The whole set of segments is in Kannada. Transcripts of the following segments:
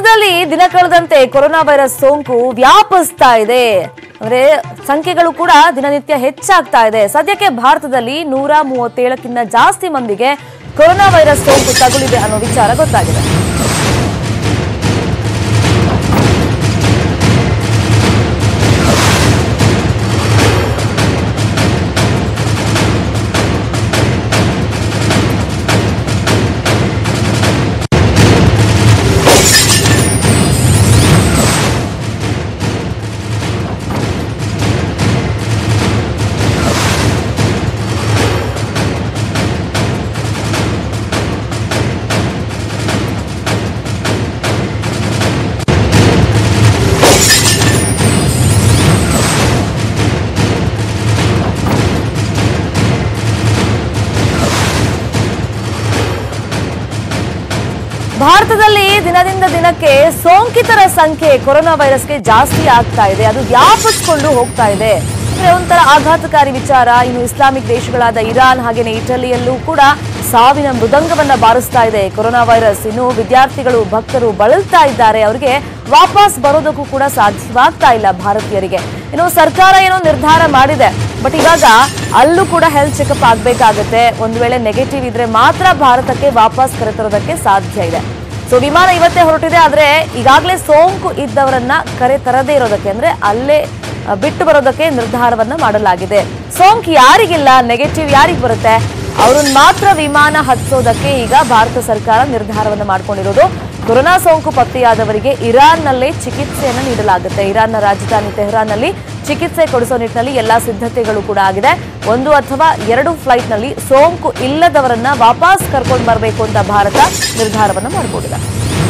ಭಾರತದಲ್ಲಿ ದಿನ ಕಳೆದಂತೆ ಕೊರೋನಾ ವೈರಸ್ ಸೋಂಕು ವ್ಯಾಪಿಸ್ತಾ ಇದೆ ಅಂದ್ರೆ ಸಂಖ್ಯೆಗಳು ಕೂಡ ದಿನನಿತ್ಯ ಹೆಚ್ಚಾಗ್ತಾ ಇದೆ ಸದ್ಯಕ್ಕೆ ಭಾರತದಲ್ಲಿ ನೂರ ಮೂವತ್ತೇಳಕ್ಕಿಂತ ಜಾಸ್ತಿ ಮಂದಿಗೆ ಕೊರೋನಾ ವೈರಸ್ ಸೋಂಕು ತಗುಲಿದೆ ಅನ್ನೋ ವಿಚಾರ ಗೊತ್ತಾಗಿದೆ ಭಾರತದಲ್ಲಿ ದಿನದಿಂದ ದಿನಕ್ಕೆ ಸೋಂಕಿತರ ಸಂಖ್ಯೆ ಕೊರೋನಾ ವೈರಸ್ಗೆ ಜಾಸ್ತಿ ಆಗ್ತಾ ಇದೆ ಅದು ವ್ಯಾಪಿಸ್ಕೊಂಡು ಹೋಗ್ತಾ ಇದೆ ಅಂದ್ರೆ ಒಂಥರ ಆಘಾತಕಾರಿ ವಿಚಾರ ಇನ್ನು ಇಸ್ಲಾಮಿಕ್ ದೇಶಗಳಾದ ಇರಾನ್ ಹಾಗೇನೆ ಇಟಲಿಯಲ್ಲೂ ಕೂಡ ಸಾವಿನ ಮೃದಂಗವನ್ನ ಬಾರಿಸ್ತಾ ಇದೆ ಕೊರೋನಾ ವೈರಸ್ ಇನ್ನು ವಿದ್ಯಾರ್ಥಿಗಳು ಭಕ್ತರು ಬಳಲ್ತಾ ಇದ್ದಾರೆ ಅವರಿಗೆ ವಾಪಸ್ ಬರೋದಕ್ಕೂ ಕೂಡ ಸಾಧ್ಯವಾಗ್ತಾ ಇಲ್ಲ ಭಾರತೀಯರಿಗೆ ಇನ್ನು ಸರ್ಕಾರ ಏನೋ ನಿರ್ಧಾರ ಮಾಡಿದೆ ಬಟ್ ಇವಾಗ ಅಲ್ಲೂ ಕೂಡ ಹೆಲ್ತ್ ಚೆಕಪ್ ಆಗ್ಬೇಕಾಗತ್ತೆ ಒಂದು ವೇಳೆ ನೆಗೆಟಿವ್ ಇದ್ರೆ ಮಾತ್ರ ಭಾರತಕ್ಕೆ ವಾಪಸ್ ಕರೆತರೋದಕ್ಕೆ ಸಾಧ್ಯ ಇದೆ ಸೊ ವಿಮಾನ ಇವತ್ತೇ ಹೊರಟಿದೆ ಆದ್ರೆ ಈಗಾಗಲೇ ಸೋಂಕು ಇದ್ದವರನ್ನ ಕರೆ ತರದೇ ಇರೋದಕ್ಕೆ ಅಂದ್ರೆ ಅಲ್ಲೇ ಆ, ಬಿಟ್ಟು ಬರೋದಕ್ಕೆ ನಿರ್ಧಾರವನ್ನ ಮಾಡಲಾಗಿದೆ ಸೋಂಕು ಯಾರಿಗಿಲ್ಲ ನೆಗೆಟಿವ್ ಯಾರಿಗ್ ಬರುತ್ತೆ ಅವ್ರನ್ನ ಮಾತ್ರ ವಿಮಾನ ಹತ್ತಿಸೋದಕ್ಕೆ ಈಗ ಭಾರತ ಸರ್ಕಾರ ನಿರ್ಧಾರವನ್ನ ಮಾಡ್ಕೊಂಡಿರೋದು ಕೊರೋನಾ ಸೋಂಕು ಪತ್ತೆಯಾದವರಿಗೆ ಇರಾನ್ನಲ್ಲೇ ಚಿಕಿತ್ಸೆಯನ್ನು ನೀಡಲಾಗುತ್ತೆ ಇರಾನ್ನ ರಾಜಧಾನಿ ತೆಹರಾನ್ನಲ್ಲಿ ಚಿಕಿತ್ಸೆ ಕೊಡಿಸೋ ನಿಟ್ಟಿನಲ್ಲಿ ಎಲ್ಲಾ ಸಿದ್ಧತೆಗಳು ಕೂಡ ಆಗಿದೆ ಒಂದು ಅಥವಾ ಎರಡು ಫ್ಲೈಟ್ನಲ್ಲಿ ಸೋಂಕು ಇಲ್ಲದವರನ್ನ ವಾಪಸ್ ಕರ್ಕೊಂಡು ಬರಬೇಕು ಅಂತ ಭಾರತ ನಿರ್ಧಾರವನ್ನು ಮಾಡಿಕೊಂಡಿದೆ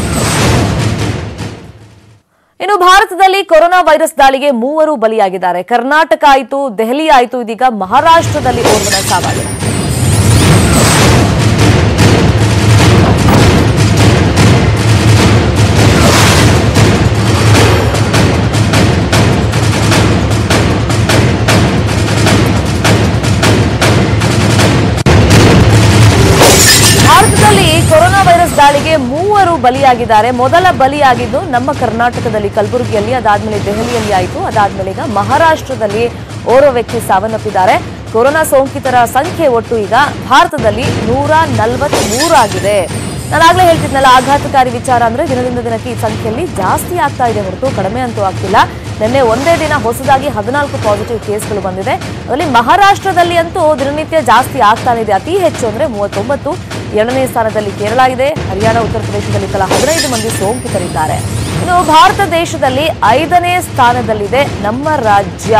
ಇನ್ನು ಭಾರತದಲ್ಲಿ ಕೊರೋನಾ ವೈರಸ್ ದಾಳಿಗೆ ಮೂವರು ಬಲಿಯಾಗಿದ್ದಾರೆ ಕರ್ನಾಟಕ ಆಯಿತು ದೆಹಲಿ ಆಯಿತು ಇದೀಗ ಮಹಾರಾಷ್ಟ್ರದಲ್ಲಿ ಓರ್ವನ ಸಾವಾಗಿದೆ ಭಾರತದಲ್ಲಿ ಕೊರೋನಾ ವೈರಸ್ ದಾಳಿಗೆ ಮೂವರು ಬಲಿಯಾಗಿದ್ದಾರೆ ಮೊದಲ ಬಲಿಯಾಗಿದ್ದು ನಮ್ಮ ಕರ್ನಾಟಕದಲ್ಲಿ ಕಲಬುರಗಿಯಲ್ಲಿ ಅದಾದ್ಮೇಲೆ ದೆಹಲಿಯಲ್ಲಿ ಆಯಿತು ಅದಾದ್ಮೇಲೆ ಈಗ ಮಹಾರಾಷ್ಟ್ರದಲ್ಲಿ ಓರ್ವ ವ್ಯಕ್ತಿ ಸಾವನ್ನಪ್ಪಿದ್ದಾರೆ ಕೊರೋನಾ ಸೋಂಕಿತರ ಸಂಖ್ಯೆ ಒಟ್ಟು ಈಗ ಭಾರತದಲ್ಲಿ ನೂರ ನಲವತ್ಮೂರು ಆಗಿದೆ ನಾನಾಗ್ಲೇ ಹೇಳ್ತಿದ್ನಲ್ಲ ಆಘಾತಕಾರಿ ವಿಚಾರ ಅಂದ್ರೆ ದಿನದಿಂದ ದಿನಕ್ಕೆ ಈ ಸಂಖ್ಯೆಯಲ್ಲಿ ಜಾಸ್ತಿ ಆಗ್ತಾ ಇದೆ ಹೊರತು ಕಡಿಮೆ ಅಂತೂ ಆಗ್ತಿಲ್ಲ ನಿನ್ನೆ ಒಂದೇ ದಿನ ಹೊಸದಾಗಿ ಹದಿನಾಲ್ಕು ಪಾಸಿಟಿವ್ ಕೇಸ್ಗಳು ಬಂದಿದೆ ಅದರಲ್ಲಿ ಮಹಾರಾಷ್ಟ್ರದಲ್ಲಿ ಅಂತೂ ದಿನನಿತ್ಯ ಜಾಸ್ತಿ ಆಗ್ತಾನೆ ಇದೆ ಅತಿ ಹೆಚ್ಚು ಅಂದ್ರೆ ಮೂವತ್ತೊಂಬತ್ತು ಎರಡನೇ ಸ್ಥಾನದಲ್ಲಿ ಕೇರಳ ಇದೆ ಹರಿಯಾಣ ಉತ್ತರ ಪ್ರದೇಶದಲ್ಲಿ ತಲಾ ಹದಿನೈದು ಮಂದಿ ಸೋಂಕಿತರಿದ್ದಾರೆ ಇನ್ನು ಭಾರತ ದೇಶದಲ್ಲಿ ಐದನೇ ಸ್ಥಾನದಲ್ಲಿದೆ ನಮ್ಮ ರಾಜ್ಯ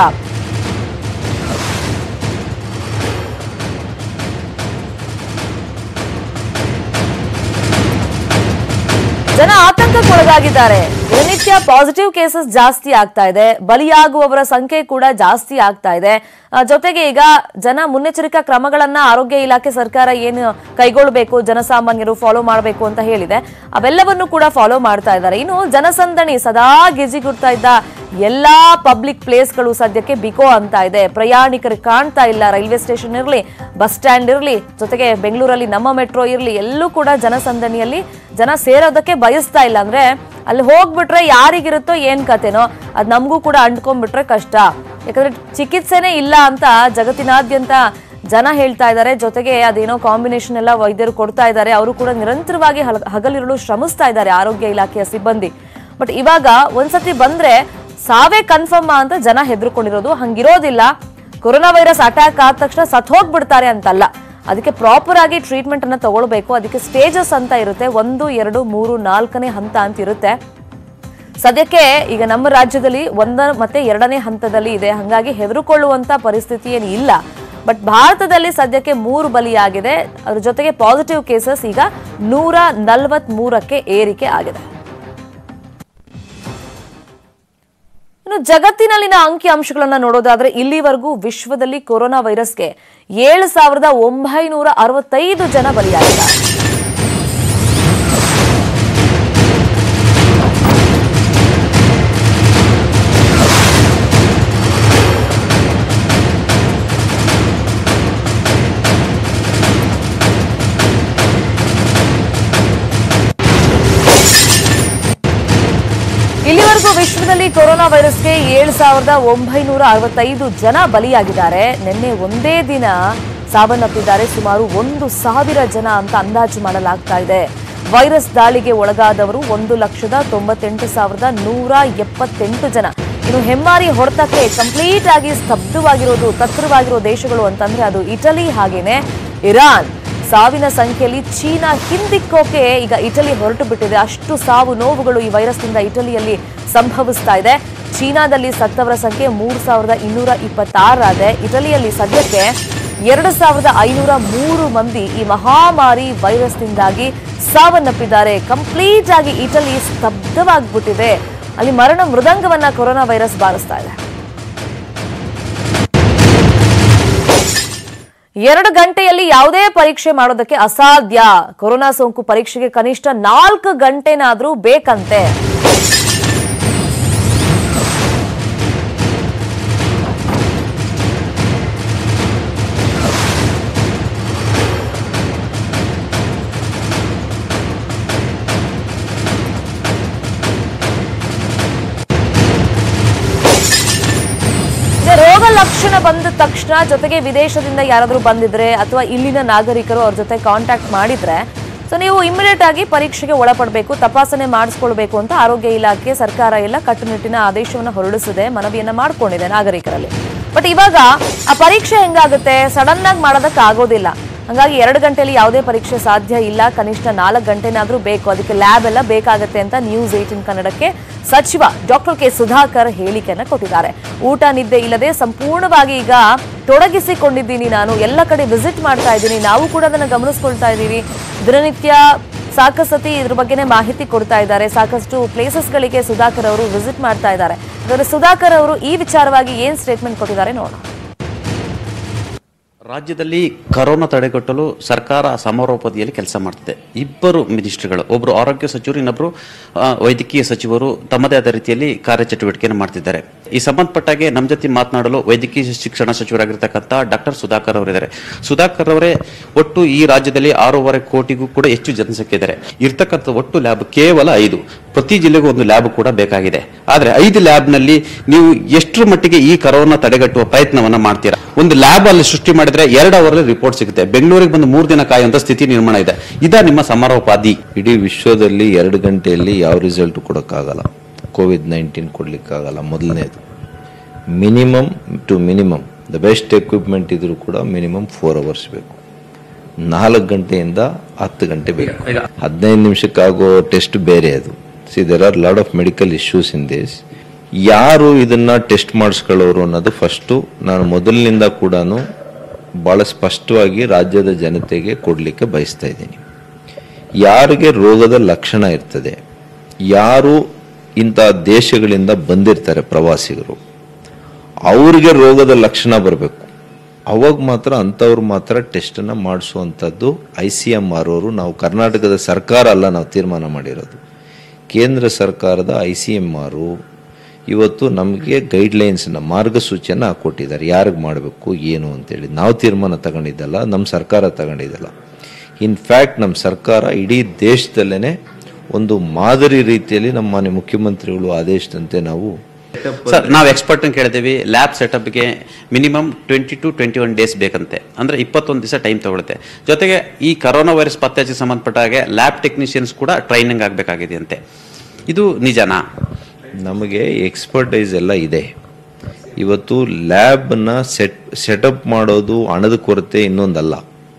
ಜನ ಆತಂಕಕ್ಕೊಳಗಾಗಿದ್ದಾರೆ ದಿನನಿತ್ಯ ಪಾಸಿಟಿವ್ ಕೇಸಸ್ ಜಾಸ್ತಿ ಆಗ್ತಾ ಇದೆ ಬಲಿಯಾಗುವವರ ಸಂಖ್ಯೆ ಕೂಡ ಜಾಸ್ತಿ ಆಗ್ತಾ ಇದೆ ಆ, ಜೊತೆಗೆ ಈಗ ಜನ ಮುನ್ನೆಚ್ಚರಿಕಾ ಕ್ರಮಗಳನ್ನ ಆರೋಗ್ಯ ಇಲಾಖೆ ಸರ್ಕಾರ ಏನು ಕೈಗೊಳ್ಳಬೇಕು ಜನಸಾಮಾನ್ಯರು ಫಾಲೋ ಮಾಡಬೇಕು ಅಂತ ಹೇಳಿದೆ ಅವೆಲ್ಲವನ್ನು ಕೂಡ ಫಾಲೋ ಮಾಡ್ತಾ ಇದ್ದಾರೆ ಇನ್ನು ಜನಸಂದಣಿ ಸದಾ ಗಿಜಿಗುಡ್ತಾ ಇದ್ದ ಎಲ್ಲಾ ಪಬ್ಲಿಕ್ ಪ್ಲೇಸ್ಗಳು ಸದ್ಯಕ್ಕೆ ಬಿಕೋ ಅಂತ ಇದೆ ಪ್ರಯಾಣಿಕರಿಗೆ ಕಾಣ್ತಾ ಇಲ್ಲ ರೈಲ್ವೆ ಸ್ಟೇಷನ್ ಇರಲಿ ಬಸ್ ಸ್ಟ್ಯಾಂಡ್ ಇರಲಿ ಜೊತೆಗೆ ಬೆಂಗಳೂರಲ್ಲಿ ನಮ್ಮ ಮೆಟ್ರೋ ಇರಲಿ ಎಲ್ಲೂ ಕೂಡ ಜನಸಂದಣಿಯಲ್ಲಿ ಜನ ಸೇರೋದಕ್ಕೆ ಬಯಸ್ತಾ ಇಲ್ಲ ಅಂದ್ರೆ ಅಲ್ಲಿ ಹೋಗ್ಬಿಟ್ರೆ ಯಾರಿಗಿರುತ್ತೋ ಏನ್ ಕತೆನೋ ಅದ್ ನಮಗೂ ಕೂಡ ಅಂಟ್ಕೊಂಡ್ಬಿಟ್ರೆ ಕಷ್ಟ ಯಾಕಂದ್ರೆ ಚಿಕಿತ್ಸೆನೇ ಇಲ್ಲ ಅಂತ ಜಗತ್ತಿನಾದ್ಯಂತ ಜನ ಹೇಳ್ತಾ ಇದ್ದಾರೆ ಜೊತೆಗೆ ಅದೇನೋ ಕಾಂಬಿನೇಷನ್ ಎಲ್ಲ ವೈದ್ಯರು ಕೊಡ್ತಾ ಇದ್ದಾರೆ ಅವರು ಕೂಡ ನಿರಂತರವಾಗಿ ಹಲ- ಹಗಲಿರುಳು ಶ್ರಮಿಸ್ತಾ ಇದ್ದಾರೆ ಆರೋಗ್ಯ ಇಲಾಖೆಯ ಸಿಬ್ಬಂದಿ ಬಟ್ ಇವಾಗ ಒಂದ್ಸತಿ ಬಂದ್ರೆ ಸಾವೇ ಕನ್ಫರ್ಮ್ ಅಂತ ಜನ ಹೆದರ್ಕೊಂಡಿರೋದು ಹಂಗಿರೋದಿಲ್ಲ ಕೊರೋನಾ ವೈರಸ್ ಅಟ್ಯಾಕ್ ಆದ ತಕ್ಷಣ ಸತ್ ಹೋಗ್ಬಿಡ್ತಾರೆ ಅಂತಲ್ಲ ಅದಕ್ಕೆ ಪ್ರಾಪರ್ ಆಗಿ ಟ್ರೀಟ್ಮೆಂಟ್ ಅನ್ನ ತಗೊಳ್ಬೇಕು ಅದಕ್ಕೆ ಸ್ಟೇಜಸ್ ಅಂತ ಇರುತ್ತೆ ಒಂದು ಎರಡು ಮೂರು ನಾಲ್ಕನೇ ಹಂತ ಅಂತ ಇರುತ್ತೆ ಸದ್ಯಕ್ಕೆ ಈಗ ನಮ್ಮ ರಾಜ್ಯದಲ್ಲಿ ಒಂದ ಮತ್ತೆ ಎರಡನೇ ಹಂತದಲ್ಲಿ ಇದೆ ಹಾಗಾಗಿ ಹೆದರುಕೊಳ್ಳುವಂತ ಪರಿಸ್ಥಿತಿ ಏನು ಇಲ್ಲ ಬಟ್ ಭಾರತದಲ್ಲಿ ಸದ್ಯಕ್ಕೆ ಮೂರು ಬಲಿಯಾಗಿದೆ ಅದ್ರ ಜೊತೆಗೆ ಪಾಸಿಟಿವ್ ಕೇಸಸ್ ಈಗ ನೂರ ನಲವತ್ತ್ ಮೂರಕ್ಕೆ ಏರಿಕೆ ಆಗಿದೆ ಇನ್ನು ಜಗತ್ತಿನಲ್ಲಿನ ಅಂಕಿ ಅಂಶಗಳನ್ನ ನೋಡೋದಾದ್ರೆ ಇಲ್ಲಿವರೆಗೂ ವಿಶ್ವದಲ್ಲಿ ಕೊರೋನಾ ವೈರಸ್ಗೆ ಏಳು ಸಾವಿರದ ಒಂಬೈನೂರ ಅರವತ್ತೈದು ಜನ ಬಲಿಯಾಗಿದ್ದಾರೆ ಕೊರೋನಾ ವೈರಸ್ಗೆ ಏಳು ಸಾವಿರದ ಒಂಬೈನೂರ ಅರವತ್ತೈದು ಜನ ಬಲಿಯಾಗಿದ್ದಾರೆ ನಿನ್ನೆ ಒಂದೇ ದಿನ ಸಾವನ್ನಪ್ಪಿದ್ದಾರೆ ಸುಮಾರು ಒಂದು ಸಾವಿರ ಜನ ಅಂತ ಅಂದಾಜು ಮಾಡಲಾಗ್ತಾ ಇದೆ ವೈರಸ್ ದಾಳಿಗೆ ಒಳಗಾದವರು ಒಂದು ಲಕ್ಷದ ತೊಂಬತ್ತೆಂಟು ಸಾವಿರದ ನೂರ ಎಪ್ಪತ್ತೆಂಟು ಜನ ಇನ್ನು ಹೆಮ್ಮಾರಿ ಹೊಡೆತಕ್ಕೆ ಕಂಪ್ಲೀಟ್ ಆಗಿ ಸ್ತಬ್ಧವಾಗಿರೋದು ತತ್ತರವಾಗಿರೋ ದೇಶಗಳು ಅಂತಂದ್ರೆ ಅದು ಇಟಲಿ ಹಾಗೇನೆ ಇರಾನ್ ಸಾವಿನ ಸಂಖ್ಯೆಯಲ್ಲಿ ಚೀನಾ ಹಿಂದಿಕ್ಕೋಕೆ ಈಗ ಇಟಲಿ ಹೊರಟು ಬಿಟ್ಟಿದೆ ಅಷ್ಟು ಸಾವು ನೋವುಗಳು ಈ ವೈರಸ್ನಿಂದ ಇಟಲಿಯಲ್ಲಿ ಸಂಭವಿಸ್ತಾ ಇದೆ ಚೀನಾದಲ್ಲಿ ಸತ್ತವರ ಸಂಖ್ಯೆ ಮೂರು ಸಾವಿರದ ಇನ್ನೂರ ಇಪ್ಪತ್ತಾರಾದೆ ಇಟಲಿಯಲ್ಲಿ ಸದ್ಯಕ್ಕೆ ಎರಡು ಸಾವಿರದ ಐನೂರ ಮೂರು ಮಂದಿ ಈ ಮಹಾಮಾರಿ ವೈರಸ್ನಿಂದಾಗಿ ಸಾವನ್ನಪ್ಪಿದ್ದಾರೆ ಕಂಪ್ಲೀಟ್ ಆಗಿ ಇಟಲಿ ಸ್ತಬ್ಧವಾಗ್ಬಿಟ್ಟಿದೆ ಅಲ್ಲಿ ಮರಣ ಮೃದಂಗವನ್ನ ಕೊರೋನಾ ವೈರಸ್ ಬಾರಿಸ್ತಾ ಇದೆ ಎರಡು ಗಂಟೆಯಲ್ಲಿ ಯಾವುದೇ ಪರೀಕ್ಷೆ ಮಾಡೋದಕ್ಕೆ ಅಸಾಧ್ಯ ಕೊರೋನಾ ಸೋಂಕು ಪರೀಕ್ಷೆಗೆ ಕನಿಷ್ಠ ನಾಲ್ಕು ಗಂಟೆನಾದ್ರೂ ಬೇಕಂತೆ ಇದೆ ರೋಗ ಲಕ್ಷಣ ಬಂದ ತಕ್ಷಣ ಜೊತೆಗೆ ವಿದೇಶದಿಂದ ಯಾರಾದ್ರೂ ಬಂದಿದ್ರೆ ಅಥವಾ ಇಲ್ಲಿನ ನಾಗರಿಕರು ಅವ್ರ ಜೊತೆ ಕಾಂಟ್ಯಾಕ್ಟ್ ಮಾಡಿದ್ರೆ ಸೊ ನೀವು ಇಮಿಡಿಯೇಟ್ ಆಗಿ ಪರೀಕ್ಷೆಗೆ ಒಳಪಡಬೇಕು ತಪಾಸಣೆ ಮಾಡಿಸ್ಕೊಳ್ಬೇಕು ಅಂತ ಆರೋಗ್ಯ ಇಲಾಖೆ ಸರ್ಕಾರ ಎಲ್ಲ ಕಟ್ಟುನಿಟ್ಟಿನ ಆದೇಶವನ್ನು ಹೊರಡಿಸಿದೆ ಮನವಿಯನ್ನ ಮಾಡ್ಕೊಂಡಿದೆ ನಾಗರಿಕರಲ್ಲಿ ಬಟ್ ಇವಾಗ ಆ ಪರೀಕ್ಷೆ ಹೆಂಗಾಗುತ್ತೆ ಸಡನ್ ಆಗಿ ಮಾಡೋದಕ್ಕೆ ಆಗೋದಿಲ್ಲ ಹಂಗಾಗಿ ಎರಡು ಗಂಟೆಯಲ್ಲಿ ಯಾವುದೇ ಪರೀಕ್ಷೆ ಸಾಧ್ಯ ಇಲ್ಲ ಕನಿಷ್ಠ ನಾಲ್ಕು ಗಂಟೆನಾದ್ರೂ ಬೇಕು ಅದಕ್ಕೆ ಲ್ಯಾಬ್ ಎಲ್ಲ ಬೇಕಾಗತ್ತೆ ಅಂತ ನ್ಯೂಸ್ ಏಟಿನ್ ಕನ್ನಡಕ್ಕೆ ಸಚಿವ ಡಾಕ್ಟರ್ ಕೆ ಸುಧಾಕರ್ ಹೇಳಿಕೆಯನ್ನ ಕೊಟ್ಟಿದ್ದಾರೆ ಊಟ ನಿದ್ದೆ ಇಲ್ಲದೆ ಸಂಪೂರ್ಣವಾಗಿ ಈಗ ತೊಡಗಿಸಿಕೊಂಡಿದ್ದೀನಿ ನಾನು ಎಲ್ಲ ಕಡೆ ವಿಸಿಟ್ ಮಾಡ್ತಾ ಇದ್ದೀನಿ ನಾವು ಕೂಡ ಅದನ್ನ ಗಮನಿಸ್ಕೊಳ್ತಾ ಇದ್ದೀವಿ ದಿನನಿತ್ಯ ಸಾಕಷ್ಟು ಸತಿ ಇದ್ರ ಬಗ್ಗೆನೇ ಮಾಹಿತಿ ಕೊಡ್ತಾ ಇದ್ದಾರೆ ಸಾಕಷ್ಟು ಪ್ಲೇಸಸ್ಗಳಿಗೆ ಸುಧಾಕರ್ ಅವರು ವಿಸಿಟ್ ಮಾಡ್ತಾ ಇದ್ದಾರೆ ಹಾಗಾದ್ರೆ ಸುಧಾಕರ್ ಅವರು ಈ ವಿಚಾರವಾಗಿ ಏನ್ ಸ್ಟೇಟ್ಮೆಂಟ್ ಕೊಟ್ಟಿದ್ದಾರೆ ನೋಡೋಣ ರಾಜ್ಯದಲ್ಲಿ ಕರೋನಾ ತಡೆಗಟ್ಟಲು ಸರ್ಕಾರ ಸಮರೋಪಾದಿಯಲ್ಲಿ ಕೆಲಸ ಮಾಡ್ತಿದೆ ಇಬ್ಬರು ಮಿನಿಸ್ಟ್ರಿಗಳು ಒಬ್ಬರು ಆರೋಗ್ಯ ಸಚಿವರು ಇನ್ನೊಬ್ಬರು ಆ, ವೈದ್ಯಕೀಯ ಸಚಿವರು ತಮ್ಮದೇ ಆದ ರೀತಿಯಲ್ಲಿ ಕಾರ್ಯಚಟುವಟಿಕೆಯನ್ನು ಮಾಡ್ತಿದ್ದಾರೆ ಈ ಸಂಬಂಧಪಟ್ಟಾಗೆ ನಮ್ಮ ಜೊತೆ ಮಾತನಾಡಲು ವೈದ್ಯಕೀಯ ಶಿಕ್ಷಣ ಸಚಿವರಾಗಿರ್ತಕ್ಕಂಥ ಡಾಕ್ಟರ್ ಸುಧಾಕರ್ ಅವರಿದ್ದಾರೆ ಸುಧಾಕರ್ ಅವರೇ ಒಟ್ಟು ಈ ರಾಜ್ಯದಲ್ಲಿ ಆರೂವರೆ ಕೋಟಿಗೂ ಕೂಡ ಹೆಚ್ಚು ಜನಸಂಖ್ಯೆ ಇದ್ದಾರೆ ಇರ್ತಕ್ಕಂಥ ಒಟ್ಟು ಲ್ಯಾಬ್ ಕೇವಲ ಐದು ಪ್ರತಿ ಜಿಲ್ಲೆಗೂ ಒಂದು ಲ್ಯಾಬ್ ಕೂಡ ಬೇಕಾಗಿದೆ ಆದ್ರೆ ಐದು ಲ್ಯಾಬ್ ನಲ್ಲಿ ನೀವು ಎಷ್ಟರ ಮಟ್ಟಿಗೆ ಈ ಕರೋನಾ ತಡೆಗಟ್ಟುವ ಪ್ರಯತ್ನವನ್ನ ಮಾಡ್ತೀರಾ ಒಂದು ಲ್ಯಾಬ್ ಅಲ್ಲಿ ಸೃಷ್ಟಿ ಮಾಡಿದ್ರೆ ಎರಡು ಅವರಲ್ಲಿ ರಿಪೋರ್ಟ್ ಸಿಗುತ್ತೆ ಬೆಂಗಳೂರಿಗೆ ಬಂದು ಮೂರು ದಿನ ಕಾಯುವಂತ ಸ್ಥಿತಿ ನಿರ್ಮಾಣ ಇದೆ ಇದ ನಿಮ್ಮ ಸಮರೋಪಾದಿ ಇಡೀ ವಿಶ್ವದಲ್ಲಿ ಎರಡು ಗಂಟೆಯಲ್ಲಿ ಯಾವ ರಿಸಲ್ಟ್ ಕೊಡೋಕ್ಕಾಗಲ್ಲ ಕೋವಿಡ್ ನೈನ್ಟೀನ್ ಕೊಡಲಿಕ್ಕಾಗಲ್ಲ ಮೊದಲನೇದು minimum to minimum the best equipment ಇದ್ರೂ ಕೂಡ ಮಿನಿಮಮ್ ಫೋರ್ ಅವರ್ಸ್ ಬೇಕು ನಾಲ್ಕು ಗಂಟೆಯಿಂದ ಹತ್ತು ಗಂಟೆ ಬೇಕು ಹದಿನೈದು ನಿಮಿಷಕ್ಕಾಗೋ ಟೆಸ್ಟ್ ಬೇರೆ ಅದು see there are lot of medical issues in this ಯಾರು ಇದನ್ನ ಟೆಸ್ಟ್ ಮಾಡಿಸ್ಕೊಳ್ಳೋರು ಅನ್ನೋದು ಫಸ್ಟು ನಾನು ಮೊದಲಿನಿಂದ ಕೂಡ ಬಹಳ ಸ್ಪಷ್ಟವಾಗಿ ರಾಜ್ಯದ ಜನತೆಗೆ ಕೊಡಲಿಕ್ಕೆ ಬಯಸ್ತಾ ಇದ್ದೀನಿ ಯಾರಿಗೆ ರೋಗದ ಲಕ್ಷಣ ಇರ್ತದೆ ಯಾರು ಇಂಥ ದೇಶಗಳಿಂದ ಬಂದಿರ್ತಾರೆ ಪ್ರವಾಸಿಗರು ಅವ್ರಿಗೆ ರೋಗದ ಲಕ್ಷಣ ಬರಬೇಕು ಅವಾಗ ಮಾತ್ರ ಅಂಥವ್ರು ಮಾತ್ರ ಟೆಸ್ಟನ್ನು ಮಾಡಿಸುವಂಥದ್ದು ಐ ಸಿ ಎಮ್ ಆರ್ ಅವರು ನಾವು ಕರ್ನಾಟಕದ ಸರ್ಕಾರ ಅಲ್ಲ ನಾವು ತೀರ್ಮಾನ ಮಾಡಿರೋದು ಕೇಂದ್ರ ಸರ್ಕಾರದ ಐ ಸಿ ಎಮ್ ಆರು ಇವತ್ತು ನಮಗೆ ಗೈಡ್ಲೈನ್ಸ್ನ ಮಾರ್ಗಸೂಚಿಯನ್ನು ಹಾಕ್ಕೊಟ್ಟಿದ್ದಾರೆ ಯಾರಿಗೆ ಮಾಡಬೇಕು ಏನು ಅಂತೇಳಿ ನಾವು ತೀರ್ಮಾನ ತಗೊಂಡಿದ್ದಲ್ಲ ನಮ್ಮ ಸರ್ಕಾರ ತಗೊಂಡಿದ್ದಲ್ಲ ಇನ್ಫ್ಯಾಕ್ಟ್ ನಮ್ಮ ಸರ್ಕಾರ ಇಡೀ ದೇಶದಲ್ಲೇ ಒಂದು ಮಾದರಿ ರೀತಿಯಲ್ಲಿ ನಮ್ಮ ಮಾನ್ಯ ಮುಖ್ಯಮಂತ್ರಿಗಳು ಆದೇಶದಂತೆ ನಾವು ಸರ್ ನಾವು ಎಕ್ಸ್ಪರ್ಟ್ ಕೇಳಿದೀವಿ ಲ್ಯಾಬ್ ಸೆಟಪ್ಗೆ minimum twenty to twenty one days ಬೇಕಂತೆ ಅಂದ್ರೆ ಇಪ್ಪತ್ತೊಂದು ದಿವಸ ಟೈಮ್ ತಗೊಳುತ್ತೆ ಜೊತೆಗೆ ಈ ಕರೋನಾ ವೈರಸ್ ಪತ್ತೆಹಚ್ಚಿ ಸಂಬಂಧಪಟ್ಟ ಹಾಗೆ ಲ್ಯಾಬ್ ಟೆಕ್ನಿಷಿಯನ್ಸ್ ಕೂಡ ಟ್ರೈನಿಂಗ್ ಆಗಬೇಕಾಗಿದೆ ಅಂತೆ ಇದು ನಿಜನಾ ನಮಗೆ ಎಕ್ಸ್ಪರ್ಟೈಸ್ ಎಲ್ಲ ಇದೆ ಇವತ್ತು ಲ್ಯಾಬ್ನ ಸೆಟ್ ಸೆಟಪ್ ಮಾಡೋದು ಹಣದ ಕೊರತೆ ಇನ್ನೊಂದಲ್ಲ